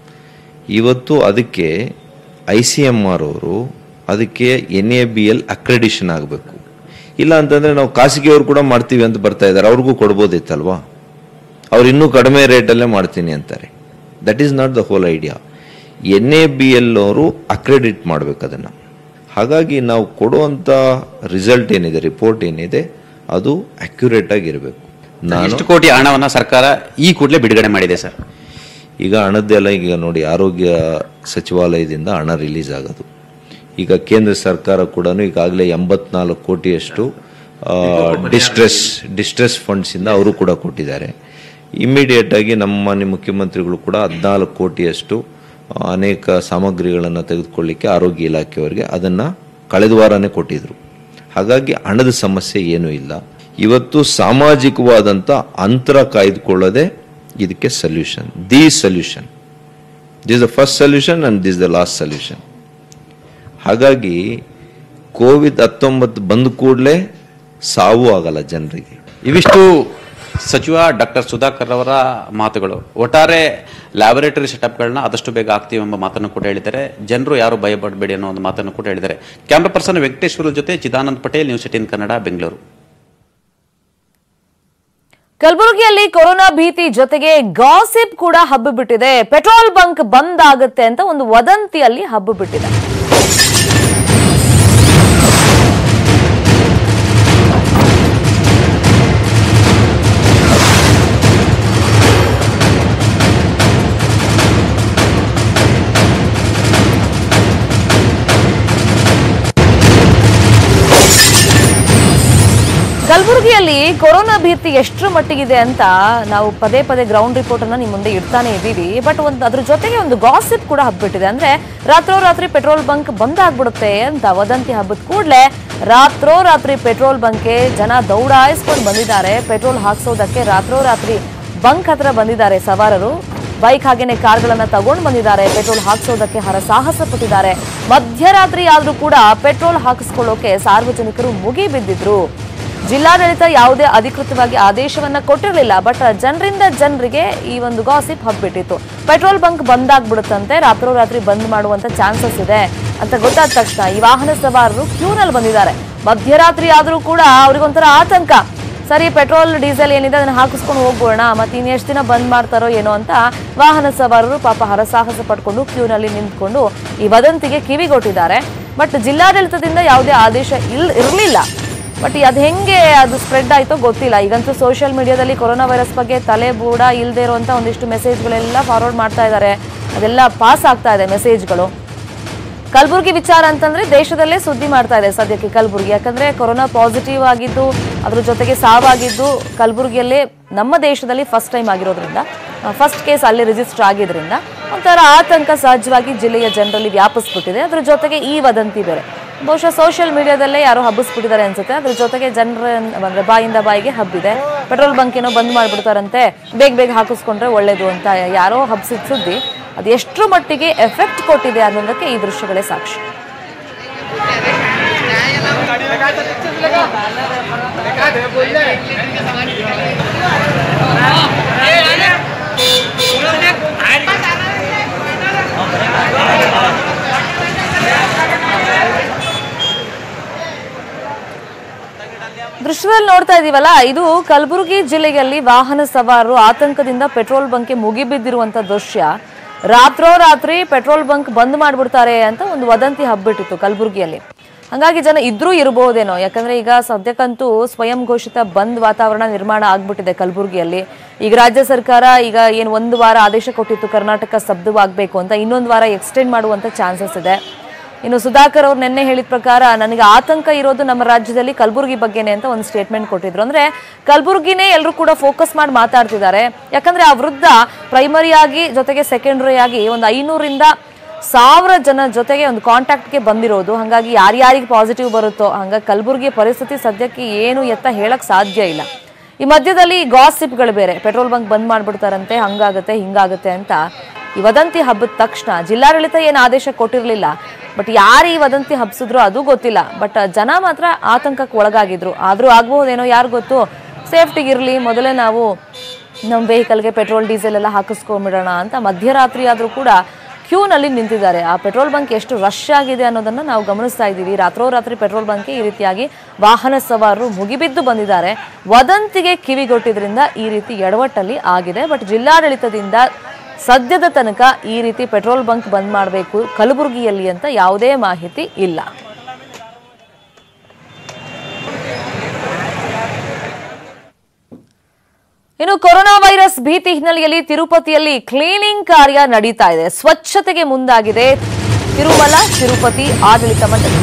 ಇವತ್ತು ಅದಕ್ಕೆ ಐ ಸಿ ಎಮ್ ಆರ್ ಅವರು ಅದಕ್ಕೆ N A B L accreditation ಆಗಬೇಕು ಇಲ್ಲ ಅಂತಂದ್ರೆ ನಾವು ಖಾಸಗಿಯವರು ಕೂಡ ಮಾಡ್ತೀವಿ ಅಂತ ಬರ್ತಾ ಇದ್ದಾರೆ ಅವ್ರಿಗೂ ಕೊಡ್ಬೋದಿತ್ತಲ್ವಾ ಅವ್ರು ಇನ್ನೂ ಕಡಿಮೆ ರೇಟಲ್ಲೇ ಮಾಡ್ತೀನಿ ಅಂತಾರೆ that is not the whole idea N A B L ಅವರು ಅಕ್ರೆಡಿಟ್ ಮಾಡ್ಬೇಕು ಅದನ್ನು ಹಾಗಾಗಿ ನಾವು ಕೊಡುವಂಥ ರಿಸಲ್ಟ್ ಏನಿದೆ ರಿಪೋರ್ಟ್ ಏನಿದೆ ಅದು ಅಕ್ಯುರೇಟ್ ಆಗಿರಬೇಕು ನಾನು ಎಷ್ಟು ಕೋಟಿ ಹಣವನ್ನ ಸರ್ಕಾರ ಈ ಕೂಡಲೇ ಬಿಡುಗಡೆ ಮಾಡಿದೆ ಸರ್ ಈಗ ಹಣದ್ದೆಲ್ಲ ಈಗ ನೋಡಿ ಆರೋಗ್ಯ ಸಚಿವಾಲಯದಿಂದ ಹಣ ರಿಲೀಸ್ ಆಗೋದು ಈಗ ಕೇಂದ್ರ ಸರ್ಕಾರ ಕೂಡ ಈಗಾಗಲೇ ಎಂಬತ್ನಾಲ್ಕು ಕೋಟಿಯಷ್ಟು ಡಿಸ್ಟ್ರೆಸ್ ಡಿಸ್ಟ್ರೆಸ್ ಫಂಡ್ಸಿಂದ ಅವರು ಕೂಡ ಕೊಟ್ಟಿದ್ದಾರೆ ಇಮ್ಮಿಡಿಯೇಟ್ ಆಗಿ ನಮ್ಮ ಮಾನ್ಯ ಮುಖ್ಯಮಂತ್ರಿಗಳು ಕೂಡ ಹದಿನಾಲ್ಕು ಕೋಟಿಯಷ್ಟು ಆ, ಅನೇಕ ಸಾಮಗ್ರಿಗಳನ್ನು ತೆಗೆದುಕೊಳ್ಳಿಕ್ಕೆ ಆರೋಗ್ಯ ಇಲಾಖೆಯವರಿಗೆ ಅದನ್ನು ಕಳೆದ ವಾರನೇ ಕೊಟ್ಟಿದ್ರು ಹಾಗಾಗಿ ಹಣದ ಸಮಸ್ಯೆ ಏನೂ ಇಲ್ಲ ಇವತ್ತು ಸಾಮಾಜಿಕವಾದಂಥ ಅಂತರ ಕಾಯ್ದುಕೊಳ್ಳೋದೇ ಇದಕ್ಕೆ solution the solution this the first solution and this the last solution ಹಾಗಾಗಿ ಕೋವಿಡ್ ಹತ್ತೊಂಬತ್ತು ಬಂದ ಕೂಡಲೇ ಸಾವು ಆಗಲ್ಲ ಜನರಿಗೆ ಇವಿಷ್ಟು ಸಚಿವ ಡಾಕ್ಟರ್ ಸುಧಾಕರ್ ಅವರ ಮಾತುಗಳು ಒಟ್ಟಾರೆ ಲ್ಯಾಬೊರೇಟರಿ ಸೆಟಪ್ಗಳನ್ನ ಆದಷ್ಟು ಬೇಗ ಆಗ್ತೀವಿ ಎಂಬ ಮಾತನ್ನು ಕೂಡ ಹೇಳಿದ್ದಾರೆ ಜನರು ಯಾರು ಭಯಪಡಬೇಡಿ ಅನ್ನೋ ಒಂದು ಮಾತನ್ನು ಕೂಡ ಹೇಳಿದ್ದಾರೆ ಕ್ಯಾಮ್ರಾ ಪರ್ಸನ್ ವೆಂಕಟೇಶ್ವರ ಜೊತೆ ಚಿದಾನಂದ್ ಪಟೇಲ್ ನ್ಯೂಸ್ ಏಟೀನ್ ಕನ್ನಡ ಬೆಂಗಳೂರು ಕಲಬುರಗಿಯಲ್ಲಿ ಕೊರೋನಾ ಭೀತಿ ಜೊತೆಗೆ ಗಾಸಿಪ್ ಕೂಡ ಹಬ್ಬ ಬಿಟ್ಟಿದೆ ಪೆಟ್ರೋಲ್ ಬಂಕ್ ಬಂದ್ ಆಗುತ್ತೆ ಅಂತ ಒಂದು ವದಂತಿಯಲ್ಲಿ ಹಬ್ಬ ಬಿಟ್ಟಿದೆ ಕಲಬುರಗಿಯಲ್ಲಿ ಕೊರೋನಾ ಭೀತಿ ಎಷ್ಟರ ಮಟ್ಟಿಗಿದೆ ಅಂತ ನಾವು ಪದೇ ಪದೇ ಗ್ರೌಂಡ್ ರಿಪೋರ್ಟ್ ಅನ್ನ ನಿಮ್ ಮುಂದೆ ಇಡ್ತಾನೆ ಇದ್ದೀವಿ ಬಟ್ ಒಂದು ಅದ್ರ ಜೊತೆಗೆ ಒಂದು ಗಾಸಿಪ್ ಕೂಡ ಹಬ್ಬಿಟ್ಟಿದೆ ಅಂದ್ರೆ ರಾತ್ರೋರಾತ್ರಿ ಪೆಟ್ರೋಲ್ ಬಂಕ್ ಬಂದ್ ಆಗ್ಬಿಡುತ್ತೆ ಅಂತ ವದಂತಿ ಹಬ್ಬದ ಕೂಡಲೇ ರಾತ್ರೋರಾತ್ರಿ ಪೆಟ್ರೋಲ್ ಬಂಕ್ಗೆ ಜನ ದೌಡಾಯಿಸ್ಕೊಂಡು ಬಂದಿದ್ದಾರೆ ಪೆಟ್ರೋಲ್ ಹಾಕ್ಸೋದಕ್ಕೆ ರಾತ್ರೋರಾತ್ರಿ ಬಂಕ್ ಹತ್ರ ಬಂದಿದ್ದಾರೆ ಸವಾರರು ಬೈಕ್ ಹಾಗೇನೆ ಕಾರ್ಗಳನ್ನ ತಗೊಂಡು ಬಂದಿದ್ದಾರೆ ಪೆಟ್ರೋಲ್ ಹಾಕ್ಸೋದಕ್ಕೆ ಹರಸಾಹಸ ಪಟ್ಟಿದ್ದಾರೆ ಮಧ್ಯರಾತ್ರಿ ಆದ್ರೂ ಕೂಡ ಪೆಟ್ರೋಲ್ ಹಾಕಿಸ್ಕೊಳ್ಳೋಕೆ ಸಾರ್ವಜನಿಕರು ಮುಗಿ ಬಿದ್ದಿದ್ರು ಜಿಲ್ಲಾಡಳಿತ ಯಾವುದೇ ಅಧಿಕೃತವಾಗಿ ಆದೇಶವನ್ನ ಕೊಟ್ಟಿರಲಿಲ್ಲ ಬಟ್ ಜನರಿಂದ ಜನರಿಗೆ ಈ ಒಂದು ಗಾಸಿಪ್ ಹಬ್ಬಿಟ್ಟಿತ್ತು ಪೆಟ್ರೋಲ್ ಬಂಕ್ ಬಂದಾಗ್ಬಿಡುತ್ತಂತೆ ರಾತ್ರೋರಾತ್ರಿ ಬಂದ್ ಮಾಡುವಂತ ಚಾನ್ಸಸ್ ಇದೆ ಅಂತ ಗೊತ್ತಾದ ತಕ್ಷಣ ಈ ವಾಹನ ಸವಾರರು ಕ್ಯೂನಲ್ಲಿ ಬಂದಿದ್ದಾರೆ ಮಧ್ಯರಾತ್ರಿ ಆದ್ರೂ ಕೂಡ ಅವ್ರಿಗೊಂಥರ ಆತಂಕ ಸರಿ ಪೆಟ್ರೋಲ್ ಡೀಸೆಲ್ ಏನಿದೆ ಅದನ್ನ ಹಾಕಿಸ್ಕೊಂಡು ಹೋಗ್ಬೋಣ ಮತ್ತೆ ಇನ್ನೆಷ್ಟು ದಿನ ಬಂದ್ ಮಾಡ್ತಾರೋ ಏನೋ ಅಂತ ವಾಹನ ಸವಾರರು ಪಾಪ ಹರಸಾಹಸ ಪಡ್ಕೊಂಡು ಕ್ಯೂನಲ್ಲಿ ನಿಂತ್ಕೊಂಡು ಈ ವದಂತಿಗೆ ಕಿವಿಗೊಟ್ಟಿದ್ದಾರೆ ಬಟ್ ಜಿಲ್ಲಾಡಳಿತದಿಂದ ಯಾವುದೇ ಆದೇಶ ಇಲ್ ಇರಲಿಲ್ಲ ಬಟ್ ಅದು ಹೆಂಗೆ ಅದು ಸ್ಪ್ರೆಡ್ ಆಯ್ತೋ ಗೊತ್ತಿಲ್ಲ ಈಗಂತೂ ಸೋಷಿಯಲ್ ಮೀಡಿಯಾದಲ್ಲಿ ಕೊರೋನಾ ವೈರಸ್ ಬಗ್ಗೆ ತಲೆ ಬೂಡ ಇಲ್ಲದೆ ಇರುವಂತ ಒಂದಿಷ್ಟು ಮೆಸೇಜ್ಗಳೆಲ್ಲ ಫಾರ್ವರ್ಡ್ ಮಾಡ್ತಾ ಇದ್ದಾರೆ ಅದೆಲ್ಲ ಪಾಸ್ ಆಗ್ತಾ ಇದೆ ಮೆಸೇಜ್ಗಳು ಕಲಬುರಗಿ ವಿಚಾರ ಅಂತಂದ್ರೆ ದೇಶದಲ್ಲೇ ಸುದ್ದಿ ಮಾಡ್ತಾ ಇದೆ ಸದ್ಯಕ್ಕೆ ಕಲಬುರಗಿ ಯಾಕಂದ್ರೆ ಕೊರೋನಾ ಪಾಸಿಟಿವ್ ಆಗಿದ್ದು ಅದ್ರ ಜೊತೆಗೆ ಸಾವಾಗಿದ್ದು ಕಲಬುರಗಿಯಲ್ಲೇ ನಮ್ಮ ದೇಶದಲ್ಲಿ ಫಸ್ಟ್ ಟೈಮ್ ಆಗಿರೋದ್ರಿಂದ ಫಸ್ಟ್ ಕೇಸ್ ಅಲ್ಲಿ ರಿಜಿಸ್ಟರ್ ಆಗಿದ್ರಿಂದ ಒಂಥರ ಆತಂಕ ಸಹಜವಾಗಿ ಜಿಲ್ಲೆಯ ಜನರಲ್ಲಿ ವ್ಯಾಪಿಸ್ಬಿಟ್ಟಿದೆ ಅದ್ರ ಜೊತೆಗೆ ಈ ವದಂತಿ ಬೇರೆ ಬಹುಶಃ ಸೋಷಿಯಲ್ ಮೀಡಿಯಾದಲ್ಲೇ ಯಾರೋ ಹಬ್ಬಿಸ್ಬಿಟ್ಟಿದ್ದಾರೆ ಅನ್ಸುತ್ತೆ ಅದ್ರ ಜೊತೆಗೆ ಜನರ ಅಂದ್ರೆ ಬಾಯಿಂದ ಬಾಯಿಗೆ ಹಬ್ಬಿದೆ ಪೆಟ್ರೋಲ್ ಬಂಕ್ ಏನೋ ಬಂದ್ ಮಾಡ್ಬಿಡ್ತಾರಂತೆ ಬೇಗ ಬೇಗ ಹಾಕಿಸ್ಕೊಂಡ್ರೆ ಒಳ್ಳೇದು ಅಂತ ಯಾರೋ ಹಬ್ಸಿದ ಸುದ್ದಿ ಅದು ಎಷ್ಟರ ಮಟ್ಟಿಗೆ ಎಫೆಕ್ಟ್ ಕೊಟ್ಟಿದೆ ಅನ್ನೋದಕ್ಕೆ ಈ ದೃಶ್ಯಗಳೇ ಸಾಕ್ಷಿ ದೃಶ್ಯದಲ್ಲಿ ನೋಡ್ತಾ ಇದೀವಲ್ಲ ಇದು ಕಲಬುರಗಿ ಜಿಲ್ಲೆಯಲ್ಲಿ ವಾಹನ ಸವಾರರು ಆತಂಕದಿಂದ ಪೆಟ್ರೋಲ್ ಬಂಕ್ಗೆ ಮುಗಿಬಿದ್ದಿರುವಂತ ದೃಶ್ಯ ರಾತ್ರೋರಾತ್ರಿ ಪೆಟ್ರೋಲ್ ಬಂಕ್ ಬಂದ್ ಮಾಡ್ಬಿಡ್ತಾರೆ ಅಂತ ಒಂದು ವದಂತಿ ಹಬ್ಬಿಟ್ಟಿತ್ತು ಕಲಬುರಗಿಯಲ್ಲಿ ಹಂಗಾಗಿ ಜನ ಇದ್ರೂ ಇರಬಹುದೇನೋ ಯಾಕಂದ್ರೆ ಈಗ ಸದ್ಯಕ್ಕಂತೂ ಸ್ವಯಂ ಘೋಷಿತ ಬಂದ್ ವಾತಾವರಣ ನಿರ್ಮಾಣ ಆಗ್ಬಿಟ್ಟಿದೆ ಕಲಬುರಗಿಯಲ್ಲಿ ಈಗ ರಾಜ್ಯ ಸರ್ಕಾರ ಈಗ ಏನು ಒಂದು ವಾರ ಆದೇಶ ಕೊಟ್ಟಿತ್ತು ಕರ್ನಾಟಕ ಸ್ತಬ್ಧವಾಗಬೇಕು ಅಂತ ಇನ್ನೊಂದು ವಾರ ಎಕ್ಸ್ಟೆಂಡ್ ಮಾಡುವಂತ ಚಾನ್ಸಸ್ ಇದೆ ಇನ್ನು ಸುಧಾಕರ್ ಅವ್ರು ನಿನ್ನೆ ಹೇಳಿದ ಪ್ರಕಾರ ನನಗೆ ಆತಂಕ ಇರೋದು ನಮ್ಮ ರಾಜ್ಯದಲ್ಲಿ ಕಲಬುರಗಿ ಬಗ್ಗೆನೇ ಅಂತ ಒಂದು ಸ್ಟೇಟ್ಮೆಂಟ್ ಕೊಟ್ಟಿದ್ರು ಅಂದ್ರೆ ಕಲಬುರಗಿನೇ ಎಲ್ಲರೂ ಕೂಡ ಫೋಕಸ್ ಮಾಡಿ ಮಾತಾಡ್ತಿದ್ದಾರೆ ಯಾಕಂದ್ರೆ ಆ ವೃದ್ಧ ಪ್ರೈಮರಿ ಆಗಿ ಜೊತೆಗೆ ಸೆಕೆಂಡರಿ ಆಗಿ ಒಂದು ಐನೂರಿಂದ ಸಾವಿರ ಜನ ಜೊತೆಗೆ ಒಂದು ಕಾಂಟ್ಯಾಕ್ಟ್ಗೆ ಬಂದಿರೋದು ಹಾಗಾಗಿ ಯಾರ್ಯಾರಿಗೆ ಪಾಸಿಟಿವ್ ಬರುತ್ತೋ ಹಂಗಾಗಿ ಕಲಬುರಗಿ ಪರಿಸ್ಥಿತಿ ಸದ್ಯಕ್ಕೆ ಏನು ಎತ್ತ ಹೇಳಕ್ ಸಾಧ್ಯ ಇಲ್ಲ ಈ ಮಧ್ಯದಲ್ಲಿ ಗಾಸಿಪ್ಗಳು ಬೇರೆ ಪೆಟ್ರೋಲ್ ಬಂಕ್ ಬಂದ್ ಮಾಡ್ಬಿಡ್ತಾರಂತೆ ಹಂಗಾಗತ್ತೆ ಹಿಂಗಾಗತ್ತೆ ಅಂತ ಈ ವದಂತಿ ಹಬ್ಬದ ತಕ್ಷಣ ಜಿಲ್ಲಾಡಳಿತ ಏನು ಆದೇಶ ಕೊಟ್ಟಿರಲಿಲ್ಲ ಬಟ್ ಯಾರು ಈ ವದಂತಿ ಹಬ್ಸಿದ್ರು ಅದು ಗೊತ್ತಿಲ್ಲ ಬಟ್ ಜನ ಮಾತ್ರ ಆತಂಕಕ್ಕೆ ಒಳಗಾಗಿದ್ರು ಆದ್ರೂ ಆಗ್ಬಹುದೇನೋ ಯಾರು ಗೊತ್ತು ಸೇಫ್ಟಿಗಿರ್ಲಿ ಮೊದಲೇ ನಾವು ನಮ್ಮ ವೆಹಿಕಲ್ಗೆ ಪೆಟ್ರೋಲ್ ಡೀಸೆಲ್ ಎಲ್ಲ ಹಾಕಿಸ್ಕೊಂಡ್ಬಿಡೋಣ ಅಂತ ಮಧ್ಯರಾತ್ರಿ ಆದ್ರೂ ಕೂಡ ಕ್ಯೂನಲ್ಲಿ ನಿಂತಿದ್ದಾರೆ ಆ ಪೆಟ್ರೋಲ್ ಬಂಕ್ ಎಷ್ಟು ರಶ್ ಆಗಿದೆ ಅನ್ನೋದನ್ನ ನಾವು ಗಮನಿಸ್ತಾ ಇದ್ದೀವಿ ರಾತ್ರೋರಾತ್ರಿ ಪೆಟ್ರೋಲ್ ಬಂಕ್ಗೆ ಈ ರೀತಿಯಾಗಿ ವಾಹನ ಸವಾರರು ಮುಗಿಬಿದ್ದು ಬಂದಿದ್ದಾರೆ ವದಂತಿಗೆ ಕಿವಿಗೊಟ್ಟಿದ್ರಿಂದ ಈ ರೀತಿ ಎಡವಟ್ಟಲ್ಲಿ ಆಗಿದೆ ಬಟ್ ಜಿಲ್ಲಾಡಳಿತದಿಂದ ಸದ್ಯದ ತನಕ ಈ ರೀತಿ ಪೆಟ್ರೋಲ್ ಬಂಕ್ ಬಂದ್ ಮಾಡಬೇಕು ಕಲಬುರಗಿಯಲ್ಲಿ ಅಂತ ಯಾವುದೇ ಮಾಹಿತಿ ಇಲ್ಲ ಇನ್ನು ಕೊರೋನಾ ವೈರಸ್ ಭೀತಿ ಹಿನ್ನೆಲೆಯಲ್ಲಿ ತಿರುಪತಿಯಲ್ಲಿ ಕ್ಲೀನಿಂಗ್ ಕಾರ್ಯ ನಡೀತಾ ಇದೆ ಸ್ವಚ್ಛತೆಗೆ ಮುಂದಾಗಿದೆ ತಿರುಮಲ ತಿರುಪತಿ ಆಡಳಿತ ಮಂಡಳಿ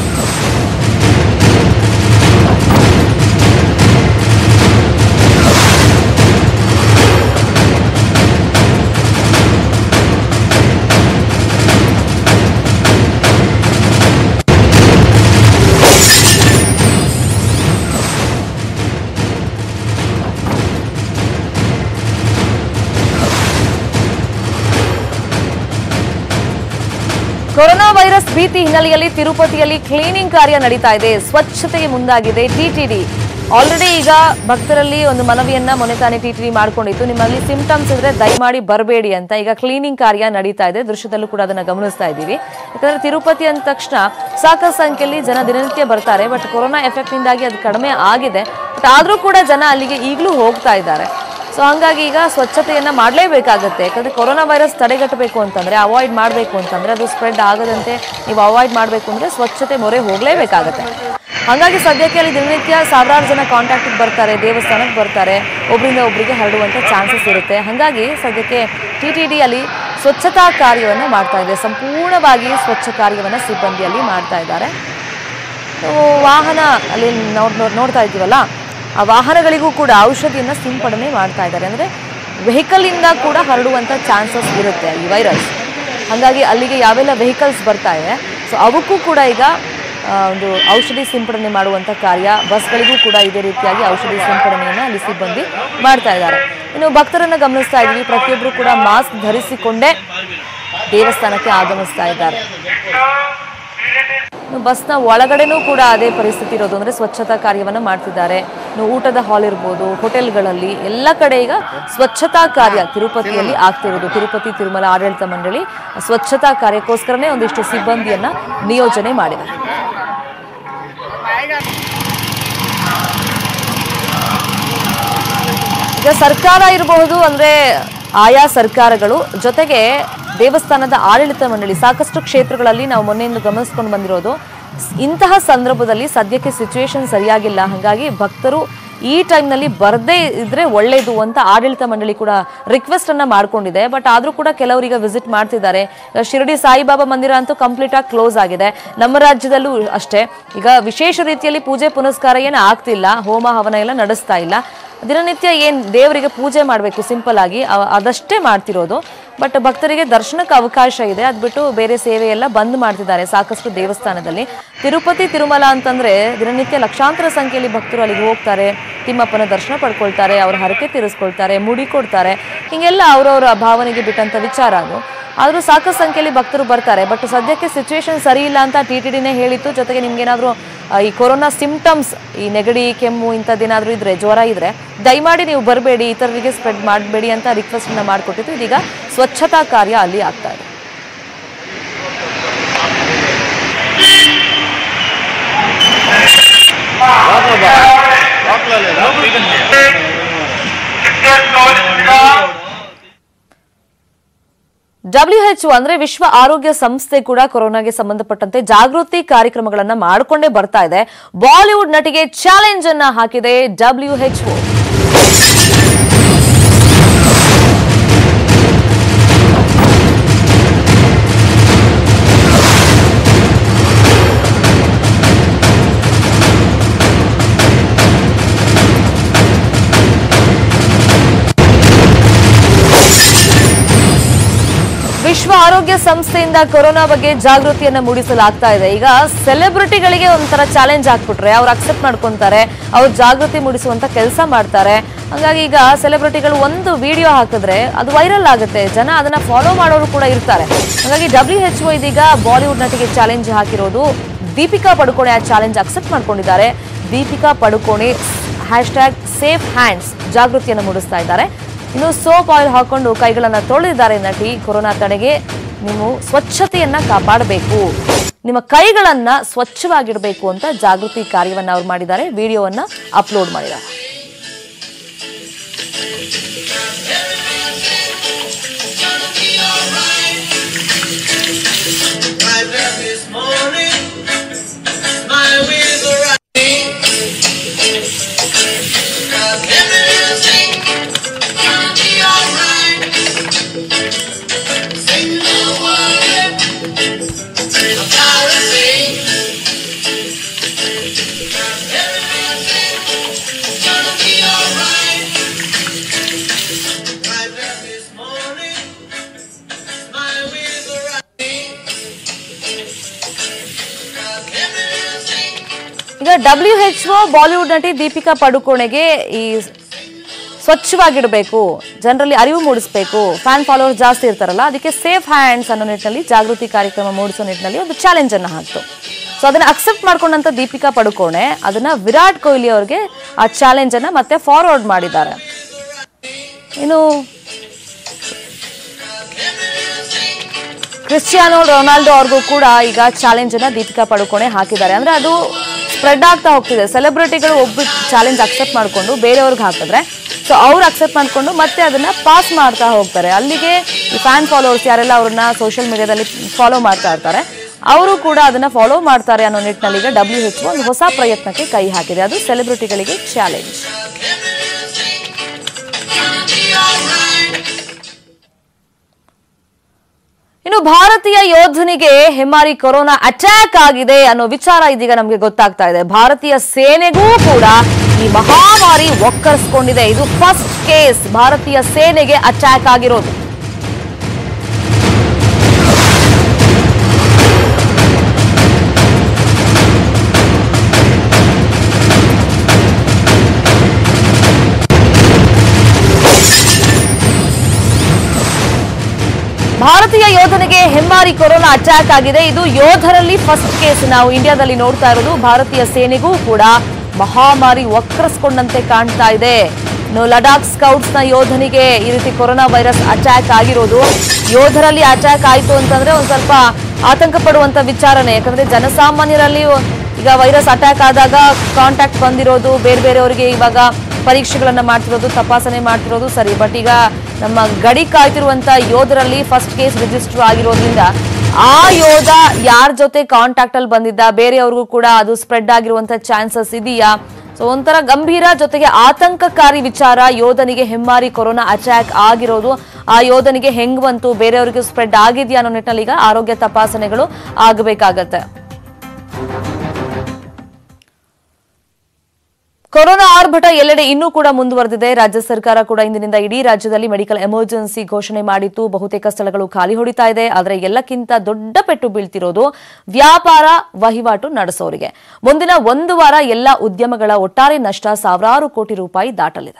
ಕೊರೋನಾ ವೈರಸ್ ಭೀತಿ ಹಿನ್ನೆಲೆಯಲ್ಲಿ ತಿರುಪತಿಯಲ್ಲಿ ಕ್ಲೀನಿಂಗ್ ಕಾರ್ಯ ನಡೀತಾ ಇದೆ ಸ್ವಚ್ಛತೆಗೆ ಮುಂದಾಗಿದೆ ಟಿಟಿಡಿ ಆಲ್ರೆಡಿ ಈಗ ಭಕ್ತರಲ್ಲಿ ಒಂದು ಮನವಿಯನ್ನ ಮೊನ್ನೆ ತಾನೇ ಟಿಟಿಡಿ ಮಾಡ್ಕೊಂಡಿತ್ತು ನಿಮ್ಮಲ್ಲಿ ಸಿಂಪ್ಟಮ್ಸ್ ಇದ್ರೆ ದಯಮಾಡಿ ಬರಬೇಡಿ ಅಂತ ಈಗ ಕ್ಲೀನಿಂಗ್ ಕಾರ್ಯ ನಡೀತಾ ಇದೆ ದೃಶ್ಯದಲ್ಲೂ ಕೂಡ ಅದನ್ನ ಗಮನಿಸ್ತಾ ಇದ್ದೀವಿ ಯಾಕಂದ್ರೆ ತಿರುಪತಿ ಅಂದ ತಕ್ಷಣ ಸಾಕಷ್ಟು ಸಂಖ್ಯೆಯಲ್ಲಿ ಜನ ದಿನನಿತ್ಯ ಬರ್ತಾರೆ ಬಟ್ ಕೊರೋನಾ ಎಫೆಕ್ಟ್ ಇಂದಾಗಿ ಅದು ಕಡಿಮೆ ಆಗಿದೆ ಬಟ್ ಆದ್ರೂ ಕೂಡ ಜನ ಅಲ್ಲಿಗೆ ಈಗಲೂ ಹೋಗ್ತಾ ಇದ್ದಾರೆ ಸೊ ಹಂಗಾಗಿ ಈಗ ಸ್ವಚ್ಛತೆಯನ್ನ ಮಾಡಲೇಬೇಕಾಗತ್ತೆ ಯಾಕಂದ್ರೆ ಕೊರೋನಾ ವೈರಸ್ ತಡೆಗಟ್ಟಬೇಕು ಅಂತಂದ್ರೆ ಅವಾಯ್ಡ್ ಮಾಡಬೇಕು ಅಂತಂದ್ರೆ ಅದು ಸ್ಪ್ರೆಡ್ ಆಗದಂತೆ ನೀವು ಅವಾಯ್ಡ್ ಮಾಡಬೇಕು ಅಂದ್ರೆ ಸ್ವಚ್ಛತೆ ಮೊರೆ ಹೋಗಲೇಬೇಕಾಗತ್ತೆ ಹಂಗಾಗಿ ಸದ್ಯಕ್ಕೆ ಅಲ್ಲಿ ದಿನನಿತ್ಯ ಸಾವಿರಾರು ಜನ ಕಾಂಟ್ಯಾಕ್ಟಿಗೆ ಬರ್ತಾರೆ ದೇವಸ್ಥಾನಕ್ಕೆ ಬರ್ತಾರೆ ಒಬ್ಬರಿಂದ ಒಬ್ಬರಿಗೆ ಹರಡುವಂಥ ಚಾನ್ಸಸ್ ಇರುತ್ತೆ ಹಾಗಾಗಿ ಸದ್ಯಕ್ಕೆ ಟಿ ಟಿ ಡಿ ಅಲ್ಲಿ ಸ್ವಚ್ಛತಾ ಕಾರ್ಯವನ್ನು ಮಾಡ್ತಾ ಇದೆ ಸಂಪೂರ್ಣವಾಗಿ ಸ್ವಚ್ಛ ಕಾರ್ಯವನ್ನು ಸಿಬ್ಬಂದಿಯಲ್ಲಿ ಮಾಡ್ತಾ ಇದ್ದಾರೆ ನಾವು ವಾಹನ ಅಲ್ಲಿ ನೋಡ್ ನೋಡ್- ನೋಡ್ತಾ ಇದ್ದೀವಲ್ಲ ಆ ವಾಹನಗಳಿಗೂ ಕೂಡ ಔಷಧಿಯನ್ನ ಸಿಂಪಡಣೆ ಮಾಡ್ತಾ ಇದ್ದಾರೆ ಅಂದ್ರೆ ವೆಹಿಕಲ್ ಇಂದ ಕೂಡ ಹರಡುವಂತ ಚಾನ್ಸಸ್ ಇರುತ್ತೆ ಈ ವೈರಸ್ ಹಾಗಾಗಿ ಅಲ್ಲಿಗೆ ಯಾವೆಲ್ಲ ವೆಹಿಕಲ್ಸ್ ಬರ್ತಾ ಇದೆ ಸೊ ಅವಕ್ಕೂ ಕೂಡ ಈಗ ಆ, ಒಂದು ಔಷಧಿ ಸಿಂಪಡಣೆ ಮಾಡುವಂತ ಕಾರ್ಯ ಬಸ್ಗಳಿಗೂ ಕೂಡ ಇದೇ ರೀತಿಯಾಗಿ ಔಷಧಿ ಸಿಂಪಡಣೆಯನ್ನ ಅಲ್ಲಿ ಸಿಬ್ಬಂದಿ ಮಾಡ್ತಾ ಇದ್ದಾರೆ ಇನ್ನು ಭಕ್ತರನ್ನ ಗಮನಿಸ್ತಾ ಇದ್ದೀವಿ ಪ್ರತಿಯೊಬ್ಬರು ಕೂಡ ಮಾಸ್ಕ್ ಧರಿಸಿಕೊಂಡೇ ದೇವಸ್ಥಾನಕ್ಕೆ ಆಗಮಿಸ್ತಾ ಇದ್ದಾರೆ ಇನ್ನು ಬಸ್ನ ಒಳಗಡೆನೂ ಕೂಡ ಅದೇ ಪರಿಸ್ಥಿತಿ ಇರೋದು ಅಂದ್ರೆ ಸ್ವಚ್ಛತಾ ಕಾರ್ಯವನ್ನ ಮಾಡ್ತಿದ್ದಾರೆ ಇನ್ನು ಊಟದ ಹಾಲ್ ಇರ್ಬೋದು ಹೋಟೆಲ್ಗಳಲ್ಲಿ ಎಲ್ಲ ಕಡೆ ಈಗ ಸ್ವಚ್ಛತಾ ಕಾರ್ಯ ತಿರುಪತಿಯಲ್ಲಿ ಆಗ್ತಿರೋದು ತಿರುಪತಿ ತಿರುಮಲ ಆಡಳಿತ ಮಂಡಳಿ ಸ್ವಚ್ಛತಾ ಕಾರ್ಯಕ್ಕೋಸ್ಕರನೇ ಒಂದಿಷ್ಟು ಸಿಬ್ಬಂದಿಯನ್ನ ನಿಯೋಜನೆ ಮಾಡಿದೆ ಈಗ ಸರ್ಕಾರ ಇರಬಹುದು ಅಂದ್ರೆ ಆಯಾ ಸರ್ಕಾರಗಳು ಜೊತೆಗೆ ದೇವಸ್ಥಾನದ ಆಡಳಿತ ಮಂಡಳಿ ಸಾಕಷ್ಟು ಕ್ಷೇತ್ರಗಳಲ್ಲಿ ನಾವು ಮೊನ್ನೆಯಿಂದ ಗಮನಿಸ್ಕೊಂಡು ಬಂದಿರೋದು ಸ್- ಇಂತಹ ಸಂದರ್ಭದಲ್ಲಿ ಸದ್ಯಕ್ಕೆ ಸಿಚುವೇಶನ್ ಸರಿಯಾಗಿಲ್ಲ ಹಾಗಾಗಿ ಭಕ್ತರು ಈ ಟೈಮ್ನಲ್ಲಿ ಬರದೇ ಇದ್ರೆ ಒಳ್ಳೇದು ಅಂತ ಆಡಳಿತ ಮಂಡಳಿ ಕೂಡ ರಿಕ್ವೆಸ್ಟ್ ಅನ್ನ ಮಾಡ್ಕೊಂಡಿದೆ ಬಟ್ ಆದ್ರೂ ಕೂಡ ಕೆಲವರೀಗ ವಿಸಿಟ್ ಮಾಡ್ತಿದ್ದಾರೆ ಈಗ ಶಿರಡಿ ಸಾಯಿಬಾಬಾ ಮಂದಿರ ಅಂತೂ ಕಂಪ್ಲೀಟ್ ಆಗಿ ಕ್ಲೋಸ್ ಆಗಿದೆ ನಮ್ಮ ರಾಜ್ಯದಲ್ಲೂ ಅಷ್ಟೇ ಈಗ ವಿಶೇಷ ರೀತಿಯಲ್ಲಿ ಪೂಜೆ ಪುನಸ್ಕಾರ ಏನು ಆಗ್ತಿಲ್ಲ ಹೋಮ ಹವನ ಎಲ್ಲ ನಡೆಸ್ತಾ ಇಲ್ಲ ದಿನನಿತ್ಯ ಏನ್ ದೇವರಿಗೆ ಪೂಜೆ ಮಾಡಬೇಕು ಸಿಂಪಲ್ ಆಗಿ ಅವ- ಅದಷ್ಟೇ ಮಾಡ್ತಿರೋದು ಬಟ್ ಭಕ್ತರಿಗೆ ದರ್ಶನಕ್ಕೆ ಅವಕಾಶ ಇದೆ ಅದ್ ಬಿಟ್ಟು ಬೇರೆ ಸೇವೆ ಎಲ್ಲ ಬಂದ್ ಮಾಡ್ತಿದ್ದಾರೆ ಸಾಕಷ್ಟು ದೇವಸ್ಥಾನದಲ್ಲಿ ತಿರುಪತಿ ತಿರುಮಲ ಅಂತಂದ್ರೆ ದಿನನಿತ್ಯ ಲಕ್ಷಾಂತರ ಸಂಖ್ಯೆಯಲ್ಲಿ ಭಕ್ತರು ಅಲ್ಲಿಗೆ ಹೋಗ್ತಾರೆ ತಿಮ್ಮಪ್ಪನ ದರ್ಶನ ಪಡ್ಕೊಳ್ತಾರೆ ಅವ್ರ ಹರಕೆ ತೀರಿಸ್ಕೊಳ್ತಾರೆ ಮುಡಿ ಕೊಡ್ತಾರೆ ಹಿಂಗೆಲ್ಲ ಅವ್ರವ್ರ ಭಾವನೆಗೆ ಬಿಟ್ಟಂತ ವಿಚಾರ ಅದು ಆದ್ರೂ ಸಾಕಷ್ಟು ಸಂಖ್ಯೆಯಲ್ಲಿ ಭಕ್ತರು ಬರ್ತಾರೆ ಬಟ್ ಸದ್ಯಕ್ಕೆ ಸಿಚುವೇಶನ್ ಸರಿ ಇಲ್ಲ ಅಂತ ಟಿ ಟಿ ಡಿನೇ ಹೇಳಿತ್ತು ಜೊತೆಗೆ ನಿಮ್ಗೆ ಏನಾದ್ರು ಆ, ಈ ಕೊರೋನಾ ಸಿಂಪ್ಟಮ್ಸ್ ಈ ನೆಗಡಿ ಕೆಮ್ಮು ಇಂಥದ್ದೇನಾದ್ರೂ ಇದ್ರೆ ಜ್ವರ ಇದ್ರೆ ದಯಮಾಡಿ ನೀವು ಬರಬೇಡಿ ಇತರರಿಗೆ ಸ್ಪ್ರೆಡ್ ಮಾಡಬೇಡಿ ಅಂತ ರಿಕ್ವೆಸ್ಟ್ ಅನ್ನ ಮಾಡಿಕೊಟ್ಟಿತ್ತು ಇದೀಗ ಸ್ವಚ್ಛತಾ ಕಾರ್ಯ ಅಲ್ಲಿ ಆಗ್ತಾ ಇದೆ ಡಬ್ಲ್ಯೂ ಅಂದ್ರೆ ವಿಶ್ವ ಆರೋಗ್ಯ ಸಂಸ್ಥೆ ಕೂಡ ಕೊರೋನಾಗೆ ಸಂಬಂಧಪಟ್ಟಂತೆ ಜಾಗೃತಿ ಕಾರ್ಯಕ್ರಮಗಳನ್ನ ಮಾಡಿಕೊಂಡೇ ಬರ್ತಾ ಇದೆ ಬಾಲಿವುಡ್ ನಟಿಗೆ ಚಾಲೆಂಜ್ ಅನ್ನ ಹಾಕಿದೆ ಡಬ್ಲ್ಯೂ ವಿಶ್ವ ಆರೋಗ್ಯ ಸಂಸ್ಥೆಯಿಂದ ಕೊರೋನಾ ಬಗ್ಗೆ ಜಾಗೃತಿಯನ್ನ ಮೂಡಿಸಲಾಗ್ತಾ ಇದೆ ಈಗ ಸೆಲೆಬ್ರಿಟಿಗಳಿಗೆ ಒಂಥರ ಚಾಲೆಂಜ್ ಹಾಕ್ಬಿಟ್ರೆ ಅವ್ರು ಅಕ್ಸೆಪ್ಟ್ ಮಾಡ್ಕೊಂತಾರೆ ಅವ್ರು ಜಾಗೃತಿ ಮೂಡಿಸುವಂತ ಕೆಲಸ ಮಾಡ್ತಾರೆ ಹಂಗಾಗಿ ಈಗ ಸೆಲೆಬ್ರಿಟಿಗಳು ಒಂದು ವಿಡಿಯೋ ಹಾಕಿದ್ರೆ ಅದು ವೈರಲ್ ಆಗುತ್ತೆ ಜನ ಅದನ್ನ ಫಾಲೋ ಮಾಡೋರು ಕೂಡ ಇರ್ತಾರೆ ಹಾಗಾಗಿ ಡಬ್ಲ್ಯೂ ಎಚ್ ಒ ಇದೀಗ ಬಾಲಿವುಡ್ ನಟಿಗೆ ಚಾಲೆಂಜ್ ಹಾಕಿರೋದು ದೀಪಿಕಾ ಪಡುಕೋಣೆ ಆ ಚಾಲೆಂಜ್ ಅಕ್ಸೆಪ್ಟ್ ಮಾಡ್ಕೊಂಡಿದ್ದಾರೆ Deepika Padukone hashtag safe hands ಜಾಗೃತಿಯನ್ನು ಮೂಡಿಸ್ತಾ ಇದ್ದಾರೆ ಇನ್ನು ಸೋಪ್ ಆಯಿಲ್ ಹಾಕೊಂಡು ಕೈಗಳನ್ನ ತೊಳೆದಿದ್ದಾರೆ ನಟಿ ಕೊರೋನಾ ತಡೆಗೆ ನೀವು ಸ್ವಚ್ಛತೆಯನ್ನ ಕಾಪಾಡಬೇಕು ನಿಮ್ಮ ಕೈಗಳನ್ನ ಸ್ವಚ್ಛವಾಗಿಡಬೇಕು ಅಂತ ಜಾಗೃತಿ ಕಾರ್ಯವನ್ನ ಅವ್ರು ಮಾಡಿದ್ದಾರೆ ವಿಡಿಯೋವನ್ನ ಅಪ್ಲೋಡ್ ಮಾಡಿದ್ದಾರೆ Right up this morning, my wheels are riding. Cause everything gonna be alright. Sing the word about a thing. Cause everything gonna be alright. Right up this morning, my wheels are riding. Cause everything ಈಗ ಡಬ್ಲ್ಯೂ ಎಚ್ ಒ ಬಾಲಿವುಡ್ ನಟಿ ದೀಪಿಕಾ ಪಡುಕೋಣೆಗೆ ಈ ಸ್ವಚ್ಛವಾಗಿಡಬೇಕು ಜನರಲ್ಲಿ ಅರಿವು ಮೂಡಿಸಬೇಕು ಫ್ಯಾನ್ ಫಾಲೋವರ್ಸ್ ಜಾಸ್ತಿ ಇರ್ತಾರಲ್ಲ ಅದಕ್ಕೆ ಸೇಫ್ ಹ್ಯಾಂಡ್ಸ್ ಅನ್ನೋ ನಿಟ್ಟಿನಲ್ಲಿ ಜಾಗೃತಿ ಕಾರ್ಯಕ್ರಮ ಮೂಡಿಸೋ ನಿಟ್ಟಿನಲ್ಲಿ ಒಂದು ಚಾಲೆಂಜ್ ಅನ್ನ ಹಾಕ್ತು ಸೊ ಅದನ್ನ ಅಕ್ಸೆಪ್ಟ್ ಮಾಡ್ಕೊಂಡಂತ ದೀಪಿಕಾ ಪಡುಕೋಣೆ ಅದನ್ನ ವಿರಾಟ್ ಕೊಹ್ಲಿ ಅವ್ರಿಗೆ ಆ ಚಾಲೆಂಜ್ ಅನ್ನ ಮತ್ತೆ ಫಾರ್ವರ್ಡ್ ಮಾಡಿದ್ದಾರೆ ಇನ್ನು ಕ್ರಿಸ್ಟಿಯಾನೋ ರೊನಾಲ್ಡೋ ಅವ್ರಿಗೂ ಕೂಡ ಈಗ ಚಾಲೆಂಜ್ ಅನ್ನ ದೀಪಿಕಾ ಪಡುಕೋಣೆ ಹಾಕಿದ್ದಾರೆ ಅಂದ್ರೆ ಅದು ಸ್ಪ್ರೆಡ್ ಆಗ್ತಾ ಹೋಗ್ತಿದೆ ಸೆಲೆಬ್ರಿಟಿಗಳು ಒಬ್ಬ ಚಾಲೆಂಜ್ ಅಕ್ಸೆಪ್ಟ್ ಮಾಡ್ಕೊಂಡು ಬೇರೆಯವ್ರಿಗೆ ಹಾಕಿದ್ರೆ ಸೊ ಅವ್ರು ಅಕ್ಸೆಪ್ಟ್ ಮಾಡ್ಕೊಂಡು ಮತ್ತೆ ಅದನ್ನ ಪಾಸ್ ಮಾಡ್ತಾ ಹೋಗ್ತಾರೆ ಅಲ್ಲಿಗೆ ಈ ಫ್ಯಾನ್ ಫಾಲೋವರ್ಸ್ ಯಾರೆಲ್ಲ ಅವ್ರನ್ನ ಸೋಷಿಯಲ್ ಮೀಡಿಯಾದಲ್ಲಿ ಫಾಲೋ ಮಾಡ್ತಾ ಇರ್ತಾರೆ ಅವರು ಕೂಡ ಅದನ್ನ ಫಾಲೋ ಮಾಡ್ತಾರೆ ಅನ್ನೋ ನಿಟ್ಟಿನಲ್ಲಿ ಈಗ ಡಬ್ಲ್ಯೂ ಎಚ್ ಒಂದು ಹೊಸ ಪ್ರಯತ್ನಕ್ಕೆ ಕೈ ಹಾಕಿದೆ ಅದು ಸೆಲೆಬ್ರಿಟಿಗಳಿಗೆ ಚಾಲೆಂಜ್ ಇನ್ನು ಭಾರತೀಯ ಯೋಧನಿಗೆ ಹೆಮ್ಮಾರಿ ಕೊರೋನಾ ಅಟ್ಯಾಕ್ ಆಗಿದೆ ಅನ್ನೋ ವಿಚಾರ ಇದೀಗ ನಮಗೆ ಗೊತ್ತಾಗ್ತಾ ಇದೆ ಭಾರತೀಯ ಸೇನೆಗೂ ಕೂಡ ಈ ಮಹಾಮಾರಿ ಒಕ್ಕರ್ಸ್ಕೊಂಡಿದೆ ಇದು ಫಸ್ಟ್ ಕೇಸ್ ಭಾರತೀಯ ಸೇನೆಗೆ ಅಟ್ಯಾಕ್ ಆಗಿರೋದು ಭಾರತೀಯ ಯೋಧನಿಗೆ ಹೆಮ್ಮಾರಿ ಕೊರೋನಾ ಅಟ್ಯಾಕ್ ಆಗಿದೆ ಇದು ಯೋಧರಲ್ಲಿ ಫಸ್ಟ್ ಕೇಸ್ ನಾವು ಇಂಡಿಯಾದಲ್ಲಿ ನೋಡ್ತಾ ಇರೋದು ಭಾರತೀಯ ಸೇನೆಗೂ ಕೂಡ ಮಹಾಮಾರಿ ವಕ್ರಸ್ಕೊಂಡಂತೆ ಕಾಣ್ತಾ ಇದೆ ಇನ್ನು ಲಡಾಖ್ ಸ್ಕೌಟ್ಸ್ ನ ಯೋಧನಿಗೆ ಈ ರೀತಿ ಕೊರೋನಾ ವೈರಸ್ ಅಟ್ಯಾಕ್ ಆಗಿರೋದು ಯೋಧರಲ್ಲಿ ಅಟ್ಯಾಕ್ ಆಯ್ತು ಅಂತಂದ್ರೆ ಒಂದ್ ಸ್ವಲ್ಪ ಆತಂಕ ಪಡುವಂತ ವಿಚಾರನೆ ಯಾಕಂದ್ರೆ ಜನಸಾಮಾನ್ಯರಲ್ಲಿ ಈಗ ವೈರಸ್ ಅಟ್ಯಾಕ್ ಆದಾಗ ಕಾಂಟ್ಯಾಕ್ಟ್ ಬಂದಿರೋದು ಬೇರೆ ಬೇರೆಯವರಿಗೆ ಇವಾಗ ಪರೀಕ್ಷೆಗಳನ್ನ ಮಾಡ್ತಿರೋದು ತಪಾಸಣೆ ಮಾಡ್ತಿರೋದು ಸರಿ ಬಟ್ ಈಗ ನಮ್ಮ ಗಡಿ ಕಾಯ್ತಿರುವಂತ ಯೋಧರಲ್ಲಿ ಫಸ್ಟ್ ಕೇಸ್ ರಿಜಿಸ್ಟರ್ ಆಗಿರೋದ್ರಿಂದ ಆ ಯೋಧ ಯಾರ ಜೊತೆ ಕಾಂಟ್ಯಾಕ್ಟ್ ಅಲ್ಲಿ ಬಂದಿದ್ದ ಬೇರೆಯವ್ರಿಗೂ ಕೂಡ ಅದು ಸ್ಪ್ರೆಡ್ ಆಗಿರುವಂತ ಚಾನ್ಸಸ್ ಇದೆಯಾ ಸೊ ಒಂಥರ ಗಂಭೀರ ಜೊತೆಗೆ ಆತಂಕಕಾರಿ ವಿಚಾರ ಯೋಧನಿಗೆ ಹೆಮ್ಮಾರಿ ಕೊರೋನಾ ಅಟ್ಯಾಕ್ ಆಗಿರೋದು ಆ ಯೋಧನಿಗೆ ಹೆಂಗ್ ಬಂತು ಬೇರೆಯವ್ರಿಗೆ ಸ್ಪ್ರೆಡ್ ಆಗಿದೆಯಾ ಅನ್ನೋ ನಿಟ್ಟಿನಲ್ಲಿ ಈಗ ಆರೋಗ್ಯ ತಪಾಸಣೆಗಳು ಆಗಬೇಕಾಗತ್ತೆ ಕೊರೋನಾ ಆರ್ಭಟ ಎಲ್ಲೆಡೆ ಇನ್ನೂ ಕೂಡ ಮುಂದುವರೆದಿದೆ ರಾಜ್ಯ ಸರ್ಕಾರ ಕೂಡ ಇಂದಿನಿಂದ ಇಡೀ ರಾಜ್ಯದಲ್ಲಿ ಮೆಡಿಕಲ್ ಎಮರ್ಜೆನ್ಸಿ ಘೋಷಣೆ ಮಾಡಿತ್ತು ಬಹುತೇಕ ಸ್ಥಳಗಳು ಖಾಲಿ ಹೊಡಿತಾ ಇದೆ ಆದರೆ ಎಲ್ಲಕ್ಕಿಂತ ದೊಡ್ಡ ಪೆಟ್ಟು ಬೀಳ್ತಿರೋದು ವ್ಯಾಪಾರ ವಹಿವಾಟು ನಡೆಸೋರಿಗೆ ಮುಂದಿನ ಒಂದು ವಾರ ಎಲ್ಲ ಉದ್ಯಮಗಳ ಒಟ್ಟಾರೆ ನಷ್ಟ ಸಾವಿರಾರು ಕೋಟಿ ರೂಪಾಯಿ ದಾಟಲಿದೆ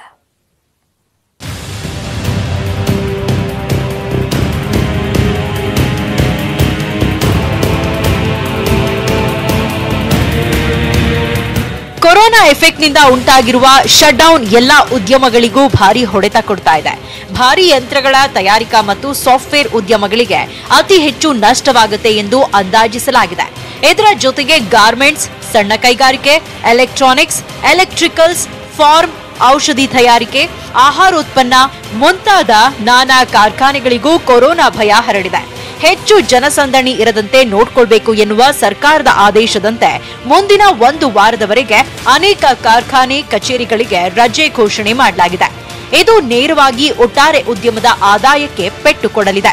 ಕೊರೋನಾ ಎಫೆಕ್ಟ್ನಿಂದ ಉಂಟಾಗಿರುವ ಶಟ್ ಡೌನ್ ಎಲ್ಲಾ ಉದ್ಯಮಗಳಿಗೂ ಭಾರಿ ಹೊಡೆತ ಕೊಡ್ತಾ ಇದೆ ಭಾರಿ ಯಂತ್ರಗಳ ತಯಾರಿಕಾ ಮತ್ತು ಸಾಫ್ಟ್ವೇರ್ ಉದ್ಯಮಗಳಿಗೆ ಅತಿ ಹೆಚ್ಚು ನಷ್ಟವಾಗುತ್ತೆ ಎಂದು ಅಂದಾಜಿಸಲಾಗಿದೆ ಇದರ ಜೊತೆಗೆ ಗಾರ್ಮೆಂಟ್ಸ್ ಸಣ್ಣ ಕೈಗಾರಿಕೆ ಎಲೆಕ್ಟ್ರಾನಿಕ್ಸ್ ಎಲೆಕ್ಟ್ರಿಕಲ್ಸ್ ಫಾರ್ಮ್ ಔಷಧಿ ತಯಾರಿಕೆ ಆಹಾರೋತ್ಪನ್ನ ಮುಂತಾದ ನಾನಾ ಕಾರ್ಖಾನೆಗಳಿಗೂ ಕೊರೋನಾ ಭಯ ಹರಡಿದೆ ಹೆಚ್ಚು ಜನಸಂದಣಿ ಇರದಂತೆ ನೋಡ್ಕೊಳ್ಬೇಕು ಎನ್ನುವ ಸರ್ಕಾರದ ಆದೇಶದಂತೆ ಮುಂದಿನ ಒಂದು ವಾರದವರೆಗೆ ಅನೇಕ ಕಾರ್ಖಾನೆ ಕಚೇರಿಗಳಿಗೆ ರಜೆ ಘೋಷಣೆ ಮಾಡಲಾಗಿದೆ ಇದು ನೇರವಾಗಿ ಒಟ್ಟಾರೆ ಉದ್ಯಮದ ಆದಾಯಕ್ಕೆ ಪೆಟ್ಟು ಕೊಡಲಿದೆ